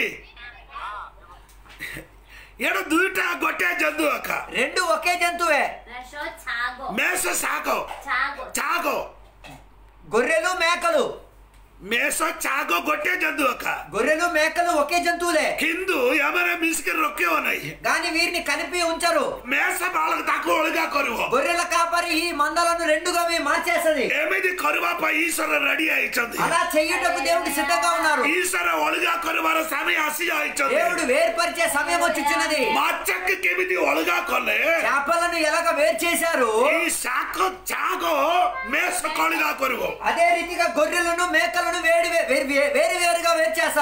ఎడ దుయిట గొట్టే జంతువు అక్క రెండు ఒకే జంతువే મેષ છાગો మేస సాగో છાગો చాగో గొర్రెలు మేకలు మేస చాగో గొట్టే జంతువు అక్క గొర్రెలు మేకలు ఒకే జంతువులే కిందు ఏమైనా మిస్కి రొక్కి ఉన్నాయి కానీ వీరిని కలిపి ఉంచరు మేస వాళ్ళకి తక్కువ ఒళగా కొరువు గొర్రెల కాపరి ఈ మందలను రెండుగా మీ మార్చేస్తది ఏమిది కరువాప ఈశ్వర రెడీ అయింది అలా చెయ్యుటకు దేవుడు సిద్ధంగా ఉన్నారు ఈశ్వర ఒళగా కొరువార సమయ హసి అయింది దేవుడు వేర్పరిచే సమయం వచ్చుచున్నది మచ్చకి కెమిది ఒళగా కొల్లే చేపలను ఎలాగ వేరు చేశారు ఈ శాఖ చాగో మేస కొళగా కొరువు అదే రీతిగా గొర్రెలను మేకలను వేడి వే- వేరు వే- వేరు వేరుగా వేరు చేస్తారు విశ్వ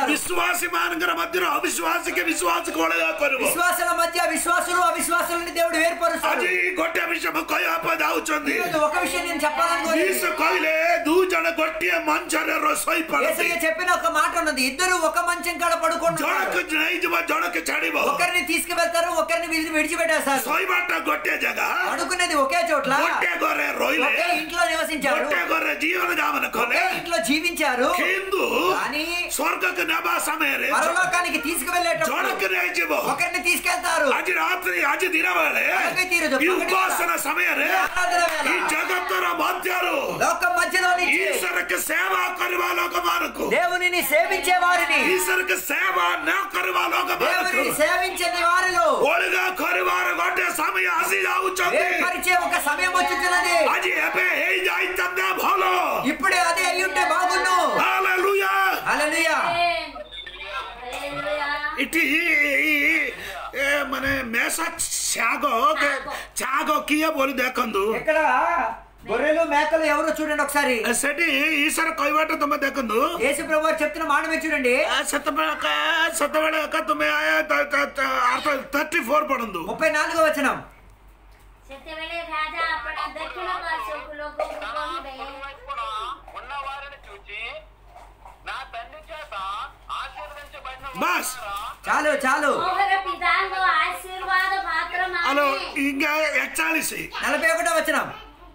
విశ్వాసి మానగర మధ్యలో అవిశ్వాసికి విశ్వాసకు ఒಳగా కొరువు విశ్వాసుల మధ్య విశ్వాసులు అవిశ్వాసులని దేవుడు వేర్పరుస్తాడు ଆଜି ଗୋଟେ ବିଷୟ କହିବା ପାଇଁ ଯାଉଛନ୍ତି ఈరోజు ఒక విషయం నేను చెప్పాలనుకోలేదు ଯୀଶୁ କହିଲେ ଦୁଇ ଜଣ ଗୋଟିଏ ମଞ୍ଚରେ ରୋଷେଇ ପଡ଼ନ୍ତି యేసయ్య చెప్పిన ఒక మాట ఉన్నది ఇద్దరు ఒక మంచం కాడ పడుకుంటారు ଜଣକୁ ନେଇଯିବ ଜଣକୁ ଛାଡିବ ఒకరిని తీసుకువెళ్తారు ఒకరిని విడిచి- విడిచిపెట్టేస్తారు ଶୋଇବାଟା ଗୋଟିଏ ଜାଗା పడుకునేది ఒకే చోట్ల ଗୋଟିଏ ଘରେ ରହିଲେ ఒకే ఇంట్లో నివసించారు ଗୋଟିଏ ଘରେ ଜୀବନ ଯାପନ କଲେ ఒకే ఇంట్లో జీవించారు କିନ୍ତୁ కానీ ସ୍ୱର୍ଗକୁ ନେବା ସମୟରେ పరలోకానికి తీసుకువెళ్ళేటప్పుడు ଜଣକୁ ନେଇଯିବ ఒకరిని తీసుకెళ్తారు ଆଜି ରାତ୍ରି ଆଜି ଦିନ ବେଳେ అలాగే తీరుదు. ఈ ఉపాసన సమୟରେ ఆరాధన వేళ. ఈ జగత్తର ମଧ୍ୟରୁ లోకం మధ్యలో నుంచి ଈଶ୍ୱରକୁ ସେବା କରିବା ଲୋକମାନଙ୍କୁ దేవునిని సేవించే వారిని ଈଶ୍ୱରକୁ ସେବା ନ କରିବା ଲୋକମାନଙ୍କୁ దేవునిని సేవించని వారిలో ଅଲଗା କରିବାର ଗୋଟେ ସମୟ ଆସି ଯାଉଛନ୍ତି ఏర్పరిచే ఒక సమయం వచ్చుతున్నది ଆଜି ଏବେ ହେଇଯାଇଥାନ୍ତା ଭଲ ఇప్పుడే అదే అయ్యుంటే బాగుండు ହାଲେଲୁୟା హల్లెలూయా ହାଲେଲୁୟା ଏଠି ଏ ମାନେ ମେଷ ଛାଗ ଛାଗ କିଏ ବୋଲି ଦେଖନ୍ତୁ ఇక్కడ గొర్రెలు మేకలు ఎవరో చూడండి ఒకసారి ସେଠି ଈଶ୍ୱର କହିବାଟା ତମେ ଦେଖନ୍ତୁ యేసు ప్రభు వారు చెప్తున్న మాట మీరు చూడండి ଆ, ସେତେବେଳେ କା- ସେତେବେଳେ ଏକା ତୁମେ ଥର୍ଟି ଫୋର୍ ପଢନ୍ତୁ ముప్పై నాలుగో వచనం ସେତେବେଳେ ରାଜା ଆପଣ ଦକ୍ଷିଣ ପାର୍ଶ୍ୱକୁ ଲୋକଙ୍କୁ କହିବେ వైపున ఉన్న వారిని చూచి నా తండ్రి చేత ఆశీర్వదించబడిన ବାସ୍ చాలు చాలు ମୋହର ପିତାଙ୍କ ଆଶୀର୍ବାଦ ପାତ୍ର హలో ମାନେ ఇంకా ఎక్చాଳିసి నలభై ఒకటో వచనం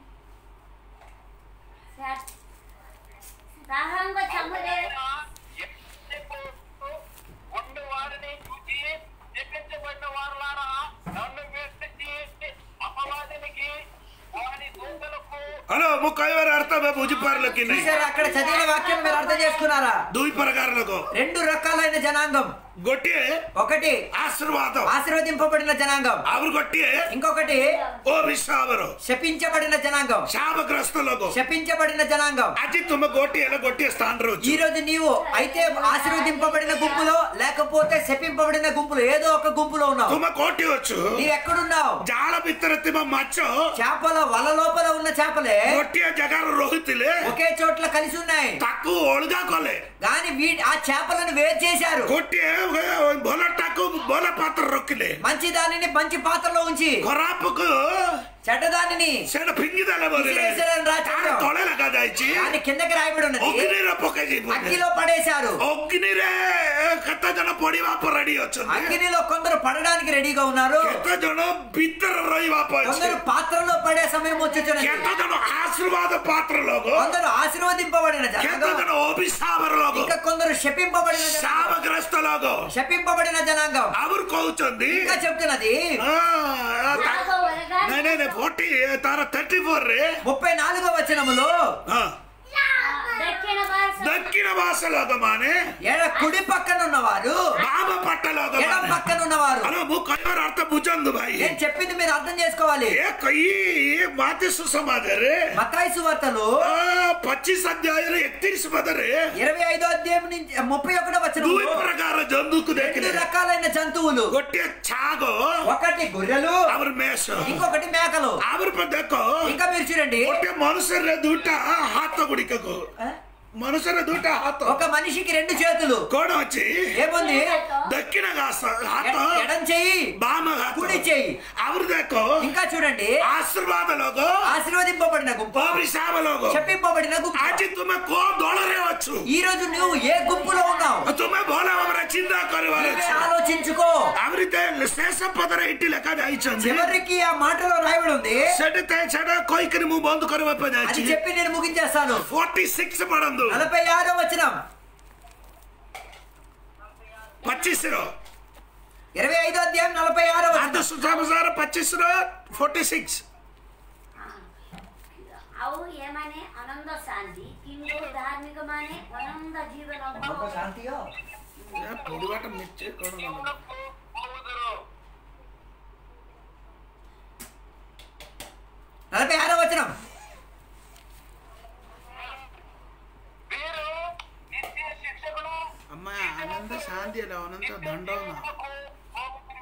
ତାହାଙ୍କ ଛାମୁରେ ఉండు వారిని చూచి చెప్పించబడిన వారులారా నన్ను విడిచి అపవాదినికి వారి దూతలకు హలో ମୁଁ କହିବାର ଅର୍ଥ ଏବେ ବୁଝିପାରିଲ କି ନାହିଁ చూసారా అక్కడ చదివిన వాక్యం మీరు అర్థం చేసుకున్నారా ଦୁଇ ପ୍ରକାର ଲୋକ రెండు రకాలైన జనాంగం ଗୋଟିଏ ఒకటి ଆଶୀର୍ବାଦ ఆశీర్వదింపబడిన జనాంగం ଆଉ ଗୋଟିଏ ఇంకొకటి ଅଭିଶାପର శపించబడిన జనాంగం శాపగ్రସ୍త ଲୋକ శపించబడిన జనాంగం ଆଜି ତୁମେ ଗୋଟିଏ ହେଲେ ଗୋଟିଏ ସ୍ଥାନରେ ఈ ଅଛୁ రోజు నీవు అయితే ఆశీర్వదింపబడిన గుంపులో లేకపోతే శపింపబడిన గుంపులో ఏదో ఒక గుంపులో ఉన్నావు ତୁମେ କୋଉଠି ଅଛୁ నీవు ఎక్కడున్నావు ଜାଳ ଭିତରେ ଥିବା ମାଛ చేపల వల లోపల ఉన్న చేపలే ଗୋଟିଏ ଜାଗାରେ ରହୁଥିଲେ ఒకే చోట్ల కలిసి ఉన్నాయి ତାକୁ ଅଲଗା କଲେ కానీ వీ ఆ చేపలను వేరు చేశారు ଗୋଟିଏ ଭଲଟାକୁ ଭଲ ପାତ୍ର ରଖିଲେ మంచి దానిని మంచి పాత్రలో ఉంచి ଖରାପକୁ చెడ్డదానిని ସେଟା ଫିଙ୍ଗିଦେଲେ ବୋଲି విసిరేశారని రాశాడు. ତାର ତଳେ ଲଗାଯାଇଛି దాని కిందకి రాయబడి ఉన్నది ଅଗ୍ନିରେ ପକେଇଛି అగ్నిలో పడేశారు ଅଗ୍ନିରେ କେତେ ଜଣ ପଡିବା ପାଇଁ ରେଡି ଅଛନ୍ତି అగ్నిలో కొందరు పడడానికి రెడీగా ఉన్నారు କେତେ ଜଣ ଭିତରେ ରହିବା ପାଇଁ ଅଛି కొందరు పాత్రలో పడే సమయం వచ్చుచున్నది କେତେ ଜଣ ଆଶୀର୍ବାଦ ପାତ୍ର ଲୋକ కొందరు ఆశీర్వదింపబడిన କେତେ జనాంగం ଜଣ ଅଭିଶାପର ଲୋକ ఇంకా కొందరు శపింపబడిన జనాంగం. ଶାପଗ୍ରସ୍ତ ଲୋକ శపింపబడిన జనాంగం ଆହୁରି କହୁଛନ୍ତି ఇంకా చెప్తున్నది ହଁ, ତା- ତାଙ୍କ ଅଲଗା ନାଇଁ ନାଇଁ ନାଇଁ ଫୋର୍ଟି ତାର ଥାର୍ଟି ଫୋର ରେ ముప్పై నాలుగో వచనములో ହଁ, ଦକ୍ଷିଣ ପାର୍ଶ୍ୱ ଦକ୍ଷିଣ ଭାଷ ଲୋକମାନେ ఎడ కుడి పక్కన ఉన్నవారు ବାମ ପାଟ ఎడం ଲୋକମାନେ పక్కన ఉన్నవారు ହ୍ୟାଲୋ ମୁଁ କହିବାର ଅର୍ଥ ବୁଝନ୍ତୁ ଭାଇ నేను చెప్పింది మీరు అర్థం చేసుకోవాలి ଏ କଇ ମାତି ସୁସମାଜରେ మతాయి సువార్తలు ଆ, ପଚିଶ ଅଧ୍ୟାୟରେ ଏକତିରିଶ ପଦରେ ఇరవై ఐదో అధ్యాయం నుంచి ముప్పై ఒకటో వచనం ଦୁଇ ପ୍ରକାର ଜନ୍ତୁକୁ రెండు ଦେଖିଲେ రకాలైన జంతువులు ଗୋଟିଏ ଛାଗ ఒకటి గొర్రెలు ଆମର ମେଷ ఇంకొకటి మేకలు ଆମର ପରେ ଦେଖ ఇంకా మీరు చూడండి ଗୋଟେ ମନୁଷ୍ୟରେ ଦୁଇଟା ହାତ ଗୁଡ଼ିକକୁ ఆ? ମନୁଷ୍ୟରେ ଦୁଇଟା ହାତ ఒక మనిషికి రెండు చేతులు କଣ ଅଛି ఏముంది ଦକ୍ଷିଣ ଘାସ ହାତ ఎడ- ఎడం చెయ్యి ବାମ ହାତ కుడి చెయ్యి ଆହୁରି ଦେଖ ఇంకా చూడండి ଆଶୀର୍ବାଦ ଲୋକ ఆశీర్వదింపబడిన గుంపు ଅଭିଶାପ ଲୋକ చెప్పింపబడిన గుంపు ଆଜି ତୁମେ କୋଉ ଦଳରେ ଅଛୁ ఈ రోజు నువ్వు ఏ గుంపులో ఉన్నావు ତୁମେ ଭଲ ଭାବରେ ଚିନ୍ତା କରିବାର నువ్వే ଅଛି ఆలోచించుకో ଆହୁରି ତେ- ଶେଷ ପଦରେ ଏଇଠି ଲେଖା ଯାଇଛନ୍ତି చివరికి ఆ మాటలో రాయబడి ఉంది ସେଠି ତେ- ସେଟା କହିକରି ମୁଁ ବନ୍ଦ କରିବା ପାଇଁ అది ଯାଇଛି చెప్పి నేను ముగించేస్తాను ଫୋର୍ଟି ସିକ୍ସ ପଢନ୍ତୁ నలభై ఆరో వచనం ପଚିଶ ର ఇరవై ఐదో అధ్యాయం నలభై ఆరో ଆଦ వచనం ସୁଷମାଚାର ପଚିଶ ର ଫୋର୍ଟି ସିକ୍ସ ଆଉ ଏମାନେ ଆନନ୍ଦ ଶାନ୍ତି କିନ୍ତୁ ଧାର୍ମିକ ମାନେ ଆନନ୍ଦ ଜୀବନ ଭୋଗ శాంతియో ପଢିବାଟା ନିଶ୍ଚୟ କଣ పోవుదురు నలభై ఆరో వచనం వీరు నిత్య శిక్షకుడు అమ్మ ఆనంద శాంతి అలా అనంత దండం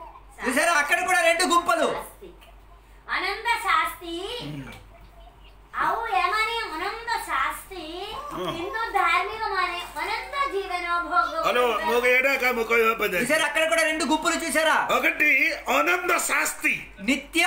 చూసారా అక్కడ కూడా రెండు గుంపులు శాస్తి అనంత శాస్తి ଆଉ ଏମାନେ ଅନନ୍ତ ଶାସ୍ତ୍ରୀ କିନ୍ତୁ ଧାର୍ମିକ ମାନେ ଅନନ୍ତ ଜୀବନ ଭୋଗ హలో କରୁଛନ୍ତି। మూగ ఏడాక ముఖ పదే చూసారా అక్కడ కూడా రెండు గుంపులు చూసారా ఒకటి అనంద శాస్తి నిత్య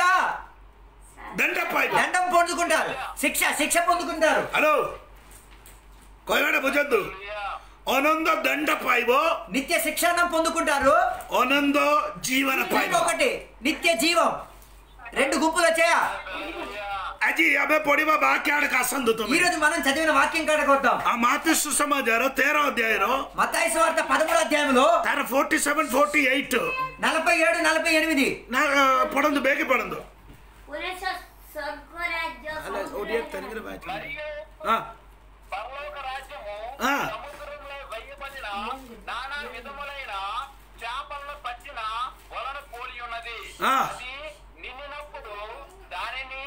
దండపై దండం పొందుకుంటారు శిక్ష శిక్ష పొందుకుంటారు హలో కొయ్యాడ భుజద్దు అనంద దండ పాయిబో నిత్య శిక్షానం పొందుకుంటారు అనంద జీవన పాయిబో ఇంకొకటి నిత్య జీవం రెండు గుంపులు వచ్చాయా అజి అబే పొడివ వాక్యానికి అసందు ఈ తుమ్మి రోజు మనం చదివిన వాక్యం కాడకు వద్దాం ఆ మాతి సుసమాచార తేరో అధ్యాయం మత్తాయి సువార్త పదమూడు అధ్యాయంలో తార ఫోర్టీ సెవెన్ ఫోర్టీ ఎయిట్ నలభై ఏడు నలభై ఎనిమిది పడందు బేగి పడందు ପୁରୁଷ ସ୍ୱର୍ଗ ରାଜ୍ୟ ఒడియా ସମୁଦ୍ରରେ తెలుగులో వాక్యం. మరియు ఆ, పరలోక రాజ్యము ఆ. సముద్రంలో వెయ్యబడిన నానా విధములైన చేపలను పట్టిన వలన పోలి ఉన్నది ఆ. అది నిండినప్పుడు దానిని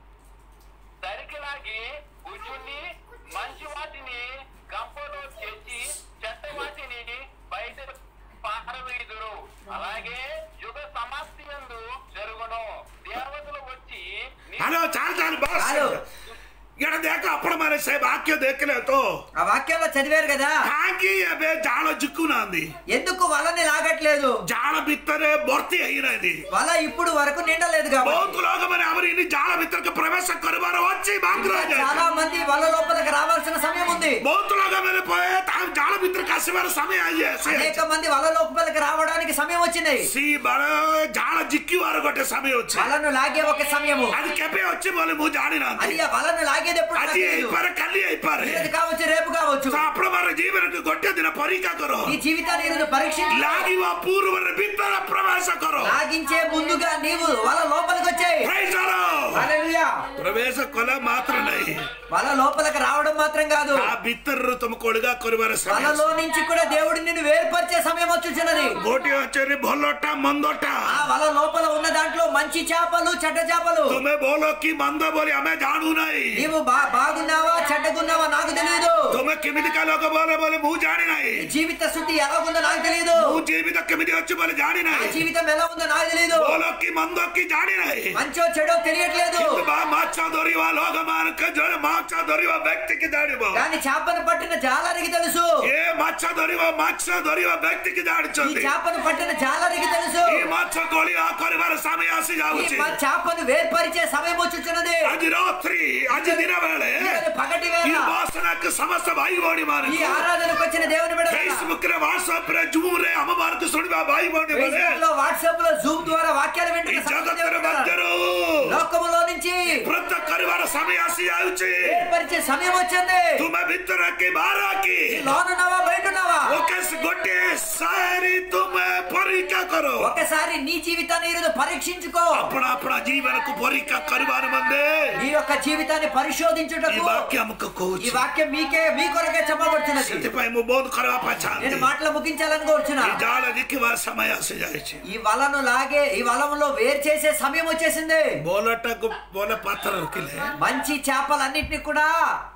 దరికిలాగి కూర్చుని మంచి వాటిని గంపలో చేసి చెత్త వాటిని బయట పారవేయుదురు అలాగే యుగ సమాప్తి యందు జరుగును దేవతలు వచ్చి నీ- హలో చాలు చాలు బాస్ చాలు. ఇక్కడ దేక అప్పుడు మరి సే వాక్యం దేకలే తో ఆ వాక్యంలో చదివారు కదా కాకి అబే జాల జిక్కునాంది ఎందుకు వలని లాగట్లేదు జాల బిత్తరే భర్తీ అయినది వల ఇప్పుడు వరకు నిండలేదు కాబట్టి ବହୁତ ଲୋକମାନେ ଆମର ଇନି ଜାଳ ଭିତରକୁ ପ୍ରବେଶ କରିବାର ଅଛି ବାଙ୍ଗରାଜ చాలా మంది వల లోపలికి రావాల్సిన సమయం ఉంది ବହୁତ ଲୋକମାନେ ପଳେଇ ତା ଜାଳ ଭିତରକୁ ଆସିବାର ସମୟ ଆସି అనేక మంది వల లోపలికి రావడానికి సమయం వచ్చింది ସି ବାଳ ଜାଳ ଜିକିବାର ଗୋଟେ ସମୟ ଅଛି వలను లాగే ఒక సమయము అది କେବେ ଅଛି ବୋଲି ମୁଁ అది ଜାଣିନାହାନ୍ତି ఆ వలను లాగేది ఎప్పుడు నాకు ଆଜି తెలియదు. ହେଇପାରେ କାଲି ହେଇପାରେ ఈరోజు కావచ్చు రేపు కావచ్చు ତ ଆପଣଙ୍କର ଜୀବନକୁ ଗୋଟେ ଦିନ ପରୀକ୍ଷା କର నీ జీవితాన్ని ఈరోజు పరీక్షించి ଲାଗିବା ପୂର୍ବରୁ ଭିତରେ ପ୍ରବେଶ କର లాగించే ముందుగా నీవు వల లోపలికి వచ్చాయి Praise the Lord. హల్లెలూయా. ପ୍ରବେଶ କଲେ ମାତ୍ର ନାହିଁ వల లోపలికి రావడం మాత్రం కాదు ତା ଭିତରରୁ ତୁମକୁ ଅଲଗା କରିବାର ସମୟ వలలో నుంచి కూడా దేవుడు నిన్ను వేర్పరిచే సమయం వచ్చుచున్నది ଗୋଟିଏ ଅଛି ଭଲଟା ମନ୍ଦଟା ఆ వల లోపల ఉన్న దాంట్లో మంచి చేపలు చెడ్డ చేపలు ତୁମେ ଭଲ କି ମନ୍ଦ ବୋଲି ଆମେ ଜାଣୁ ନାହିଁ నీవు బా బాగున్నావా చెడ్డగున్నావా నాకు తెలియదు ତୁମେ କେମିତିକା ଲୋକ ବୋଲେ ବୋଲି ମୁଁ ଜାଣି ନାହିଁ జీవిత శుద్ధి ఎలా ఉందో నాకు తెలియదు ମୁଁ ଜୀବିତ କେମିତି ଅଛି ବୋଲି ଜାଣି నా ନାହିଁ జీవితం ఎలా ఉందో నాకు తెలియదు ଭଲ କି ମନ୍ଦ କି ଜାଣି ନାହିଁ మంచో చెడో తెలియట్లేదు କିନ୍ତୁ ବା ମାଛ ଧରିବା ଲୋକମାନଙ୍କ ଜଣେ ମାଛ ଧରିବା ବ୍ୟକ୍ତିକି ଜାଣିବ కానీ చేపను పట్టిన జాలరికి తెలుసు ଏ ମାଛ ଧରିବା ମାଛ ଧରିବା ବ୍ୟକ୍ତିକି ఈ ଜାଣିଛନ୍ତି చేపను పట్టిన జాలరికి తెలుసు ఈ ମାଛ ଗଳିଆ କରିବାର ସମୟ ଆସି ఈ ଯାଉଛି మ- చేపను వేర్పరిచే సమయం వచ్చుచున్నది ଆଜି ରାତ୍ରି ଆଜି ଦିନ ବେଳେ ఈరోజు పగటి ఈ వేళ ବାସନାକୁ ସମସ୍ତ ଭାଇ ଭଉଣୀ ఈ ମାନଙ୍କୁ ఆరాధనకు వచ్చిన దేవుని బిడ్డ ଫେସବୁକ ରେ ହ୍ୱାଟ୍ସଆପ ରେ ଜୁମ୍ ରେ ଆମ ମାନଙ୍କୁ ଶୁଣିବା ଭାଇ ଭଉଣୀ ମାନେ ఫేస్బుక్ లో వాట్సాప్ లో జూమ్ ద్వారా వాక్యాలు ఈ వింటున్న సమస్త ଜଗତର దేవుని బిడ్డలారా, ମଧ୍ୟରୁ లోకములో నుంచి ପ୍ରତ୍ୟେକ କରିବାର ସମୟ ଆସି ଯାଉଛି ఏర్పరిచే సమయం వచ్చింది ତୁମେ ଭିତରେ କି ବାହାର କି లోనున్నావా బయట ఉన్నావా ଓକେ ଗୋଟେ ସାରି ତୁମେ ପରୀକ୍ଷା କର ఒకసారి నీ జీవితాన్ని ఈరోజు పరీక్షించుకో ଆପଣ ଆପଣ ଜୀବନକୁ ପରୀକ୍ଷା କରିବା ନିମନ୍ତେ నీ యొక్క జీవితాన్ని ఈ పరిశోధించుటకు వాక్ୟ ଆମକୁ ఈ କହୁଛି వాక్యం మీకే మీ కొరకే చెప్పబడుతున్నది ସେଥିପାଇଁ ମୁଁ ବହୁତ କରିବା ପାଇଁ నేను ଚାହାନ୍ତି మాటలు ముగించాలని కోరుచున్నా ఈ ଜାଳ ଦେଖିବାର ସମୟ ଆସି ଯାଇଛି ఈ వలను లాగే ఈ వలంలో వేరు చేసే సమయం వచ్చేసింది ବୋଲଟାକୁ ବୋଲ ପାତ୍ର ରଖିଲେ మంచి చేపలన్నిటిని కూడా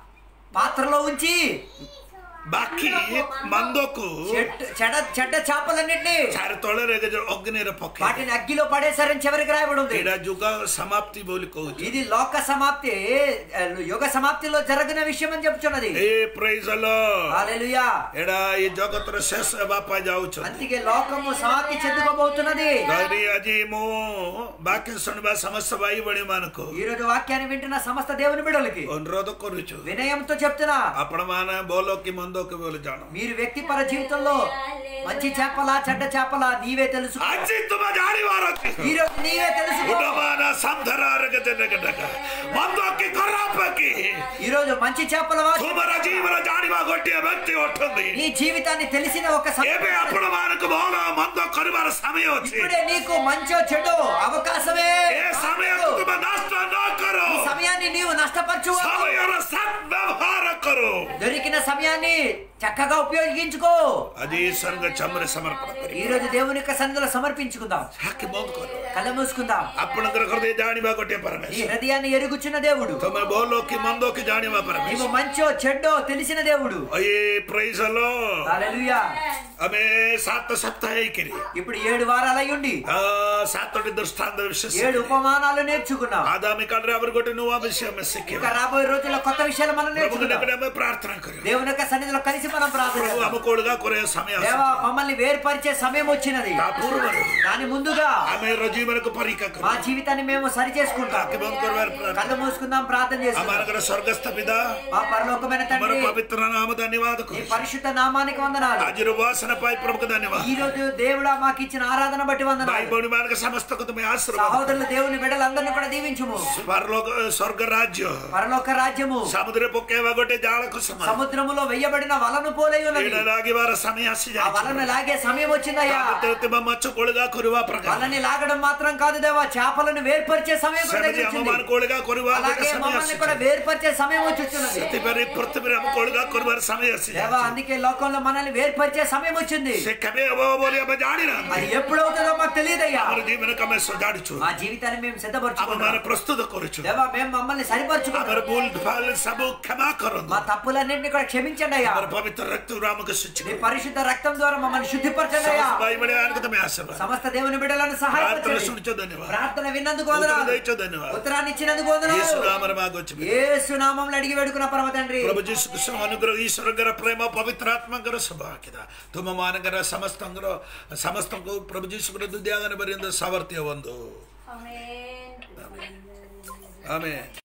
పాత్రలో ఉంచి ବାକି ମନ୍ଦକୁ చెట్టు చెడ చెడ్డ చేపలన్నిటిని ଚାରି ତଳରେ ଯୋଉ ଅଗ୍ନିରେ ପକେଇ వాటిని అగ్గిలో పడేశారని చివరికి రాయబడి ఉంది ଏଇଟା ଯୁଗ ସମାପ୍ତି ବୋଲି କହୁଛି ఇది లోక సమాప్తి ఆ, యుగ సమాప్తిలో జరిగిన విషయం అని చెప్తున్నది ଏ praise the Lord. హల్లెలూయా ଏଇଟା ଏଇ ଜଗତର ଶେଷ ହେବା ପାଇଁ ଯାଉଛନ୍ତି అందుకే లోకము సమాప్తి చెందుకోబోతున్నది ଧରି ଆଜି ମୁଁ ବାକ୍ୟ ଶୁଣିବା ସମସ୍ତ ଭାଇ ଭଉଣୀ ମାନଙ୍କୁ ఈ రోజు వాక్యాన్ని వింటున్న సమస్త దేవుని బిడ్డలకి ଅନୁରୋଧ କରୁଛୁ వినయంతో చెప్తున్నా ଆପଣ ମାନେ ବୋଲ କି ମନ୍ଦ କି ବୋଲି ଜାଣ మీరు వ్యక్తిపర జీవితంలో మంచి చేపలా చెడ్డ చేపలా నీవే తెలుసు ଆଜି ତୁମେ ଜାଣିବାର ଅଛି ఈ రోజు నీవే తెలుసు ଗୁଣମାନ ସାନ୍ଧରାର ଗଜନଗନକ। ମନ୍ଦ କି ଖରାପ କି ఈ రోజు మంచి చేపల వాక్యం ତୁମର ଜୀବନ ଜାଣିବା ଗୋଟିଏ ବ୍ୟକ୍ତି ଅଟନ୍ତି నీ జీవితాన్ని తెలిసిన ఒక సమయం ଏବେ ଆପଣ ମାନଙ୍କୁ ଭଲ ମନ୍ଦ କରିବାର ସମୟ ଅଛି ఇప్పుడే నీకు మంచో చెడు అవకాశమే ଏ ସମୟକୁ ତୁମେ ନଷ୍ଟ ନ କର ఈ సమయాన్ని నీవు నష్టపరచు ସମୟର ସତ୍ ବ୍ୟବହାର କର దొరికిన సమయాన్ని చక్కగా ఉపయోగించుకో ଆଜି ଈଶ୍ୱରଙ୍କ ଚମରେ ସମର୍ପଣ କରି ఈ రోజు దేవుని యొక్క సన్నిధిలో సమర్పించుకుందాం ଆଖି ବନ୍ଦ କର కళ్ళ మూసుకుందాం ଆପଣଙ୍କର ହୃଦୟ ଜାଣିବା ଗୋଟିଏ ఈ ପରମେଶ୍ୱର హృదయాన్ని ఎరుగుచున్న దేవుడు ତମେ ଭଲ କି ମନ୍ଦ କି ଜାଣିବା నీవు ପରମେଶ୍ୱର మంచో చెడ్డో తెలిసిన దేవుడు ଏ ପ୍రైଜ ହଲୋ హల్లెలూయా ଆମେ ସାତ ସପ୍ତାହ ହେଇକିରି ఇప్పుడు ఏడు వారాలు అయ్యుండి ଆ, ସାତଟି ଦୃଷ୍ଟାନ୍ତ ବିଶେଷ ఏడు ఉపమానాలు నేర్చుకున్నాం ଆଗାମୀ କାଳରେ ଆମର ଗୋଟେ ନୂଆ ବିଷୟ ଆମେ ఇంకా ଶିଖିବା రాబోయే రోజుల్లో కొత్త విషయాలు మనం ପ୍ରଭୁଙ୍କ నేర్చుకుందాం ନିକଟରେ ଆମେ ପ୍ରାର୍ଥନା କରିବା దేవుని యొక్క సన్నిధిలో కలిసి మనం ప్రార్థన ପ୍ରଭୁ చేద్దాం. ଆମକୁ ଅଲଗା କରିବା ସମୟ దేవా ଆସିଛି మమ్మల్ని వేర్పరిచే సమయం వచ్చినది ତା ପୂର୍ବରୁ దాని ముందుగా ଆମେ ରଜୀବନକୁ ପରୀକ୍ଷା మా କରିବା జీవితాన్ని మేము సరి చేసుకుంటాం ତାକେ ବନ୍ଦ କରିବାର ପ୍ରାର୍ଥନା కళ్ళు మూసుకుందాం ప్రార్థన చేసుకుందాం ଆମମାନଙ୍କର ସ୍ୱର୍ଗସ୍ଥ ପିତା మా పరలోకమైన ଆମର తండ్రి ପବିତ୍ର ନାମ ଧନ୍ୟବାଦ ఈ କରୁଛୁ పరిశుద్ధ నామానికి వందనాలు ଆଜିର ଉପାସନା ପାଇଁ ପ୍ରଭୁକୁ ଧନ୍ୟବାଦ ఈ రోజు దేవుడా మాకు ఇచ్చిన ఆరాధన బట్టి ଭାଇ వందనాలు ଭଉଣୀ ମାନଙ୍କ ସମସ୍ତଙ୍କୁ ତୁମେ ଆଶୀର୍ବାଦ సహోదరులు దేవుని బిడ్డలందరినీ కూడా దీవించుము ପରଲୋକ ସ୍ୱର୍ଗ ରାଜ୍ୟ పరలోక రాజ్యము ସମୁଦ୍ରରେ ପକେଇବା ଗୋଟେ ଜାଳକୁ ସମାନ సముద్రములో వెయ్యబడిన వలను పోలై ఉన్నది ଏଇଟା ଲାଗିବାର ସମୟ ఆ ଆସିଯାଇଛି వలను లాగే సమయం వచ్చిందయ్యా ଥିବା ମାଛ କୋଳିଗା କରିବା ପ୍ରକାର వలని లాగడం మాత్రం కాదు దేవా చేపలను వేర్పరిచే సమయం కూడా ସେମିତି దగ్గర వచ్చింది. ଆମମାନଙ୍କୁ କୋଳିଗା କରିବା ଗୋଟେ అలాగే ସମୟ మమ్మల్ని కూడా ଆସିଛି వేర్పరిచే సమయం వచ్చుచున్నది ସେଥିପାଇଁ ପୃଥିବୀରେ ଆମ କୋଳିଗା କରିବାର ସମୟ దేవా ଆସିଯାଇଛି అందుకే లోకంలో మనల్ని వేర్పరిచే సమయం వచ్చింది ସେ କେବେ ହବ ବୋଲି ଆମେ ଜାଣିନାହାନ୍ତି అది ఎప్పుడు అవుతుందో మాకు తెలియదయ్యా ଆମର ଜୀବନକୁ ଆମେ ସଜାଡୁଛୁ మా జీవితాన్ని మేము ଆମେ సిద్ధపరచుకున్నాం ମାନେ ପ୍ରସ୍ତୁତ କରୁଛୁ దేవా మేము మమ్మల్ని ଆମର సరిపరచుకున్నాం ଭୁଲ ଭାଲ ସବୁ କ୍ଷମା କରନ୍ତୁ మా తప్పులన్నింటినీ కూడా క్షమించండి అయ్యా ଆମର ପବିତ୍ର ରକ୍ତରୁ ଆମକୁ ସୂଚି మీ పరిశుద్ధ రక్తం ద్వారా మమ్మల్ని శుద్ధిపరచండి అయ్యా ଭାଇ ଭଳିଆ ଆଣିକି ତମେ ଆସିବ సమస్త దేవుని బిడ్డలను ପ୍ରାର୍ଥନା సహాయపరచండి ଶୁଣିଛ ଧନ୍ୟବାଦ ప్రార్థన విన్నందుకు ଉତ୍ତର వందనాలు ଦେଇଛ ଧନ୍ୟବାଦ ఉత్తరాన్ని ఇచ్చినందుకు యేసు వందనాలు నామରେ ମାଗୁଛି యేసు నామంలో అడిగి వేడుకున్న పరమ తండ్రి ପ୍ରଭୁ ଯୀଶୁ କୃଷ୍ଣ ଅନୁଗ୍ରହ ଈଶ୍ୱରଙ୍କର ପ୍ରେମ ପବିତ୍ର ଆତ୍ମାଙ୍କର ସୌଭାଗ୍ୟତା ତୁମ ମାନଙ୍କର ସମସ୍ତଙ୍କର ସମସ୍ତଙ୍କୁ ପ୍ରଭୁ ଯୀଶୁଙ୍କର ଦୁଦିଆଗନ ପର୍ଯ୍ୟନ୍ତ ସାମର୍ଥ୍ୟ ବନ୍ଧୁ Amen. ଆମେ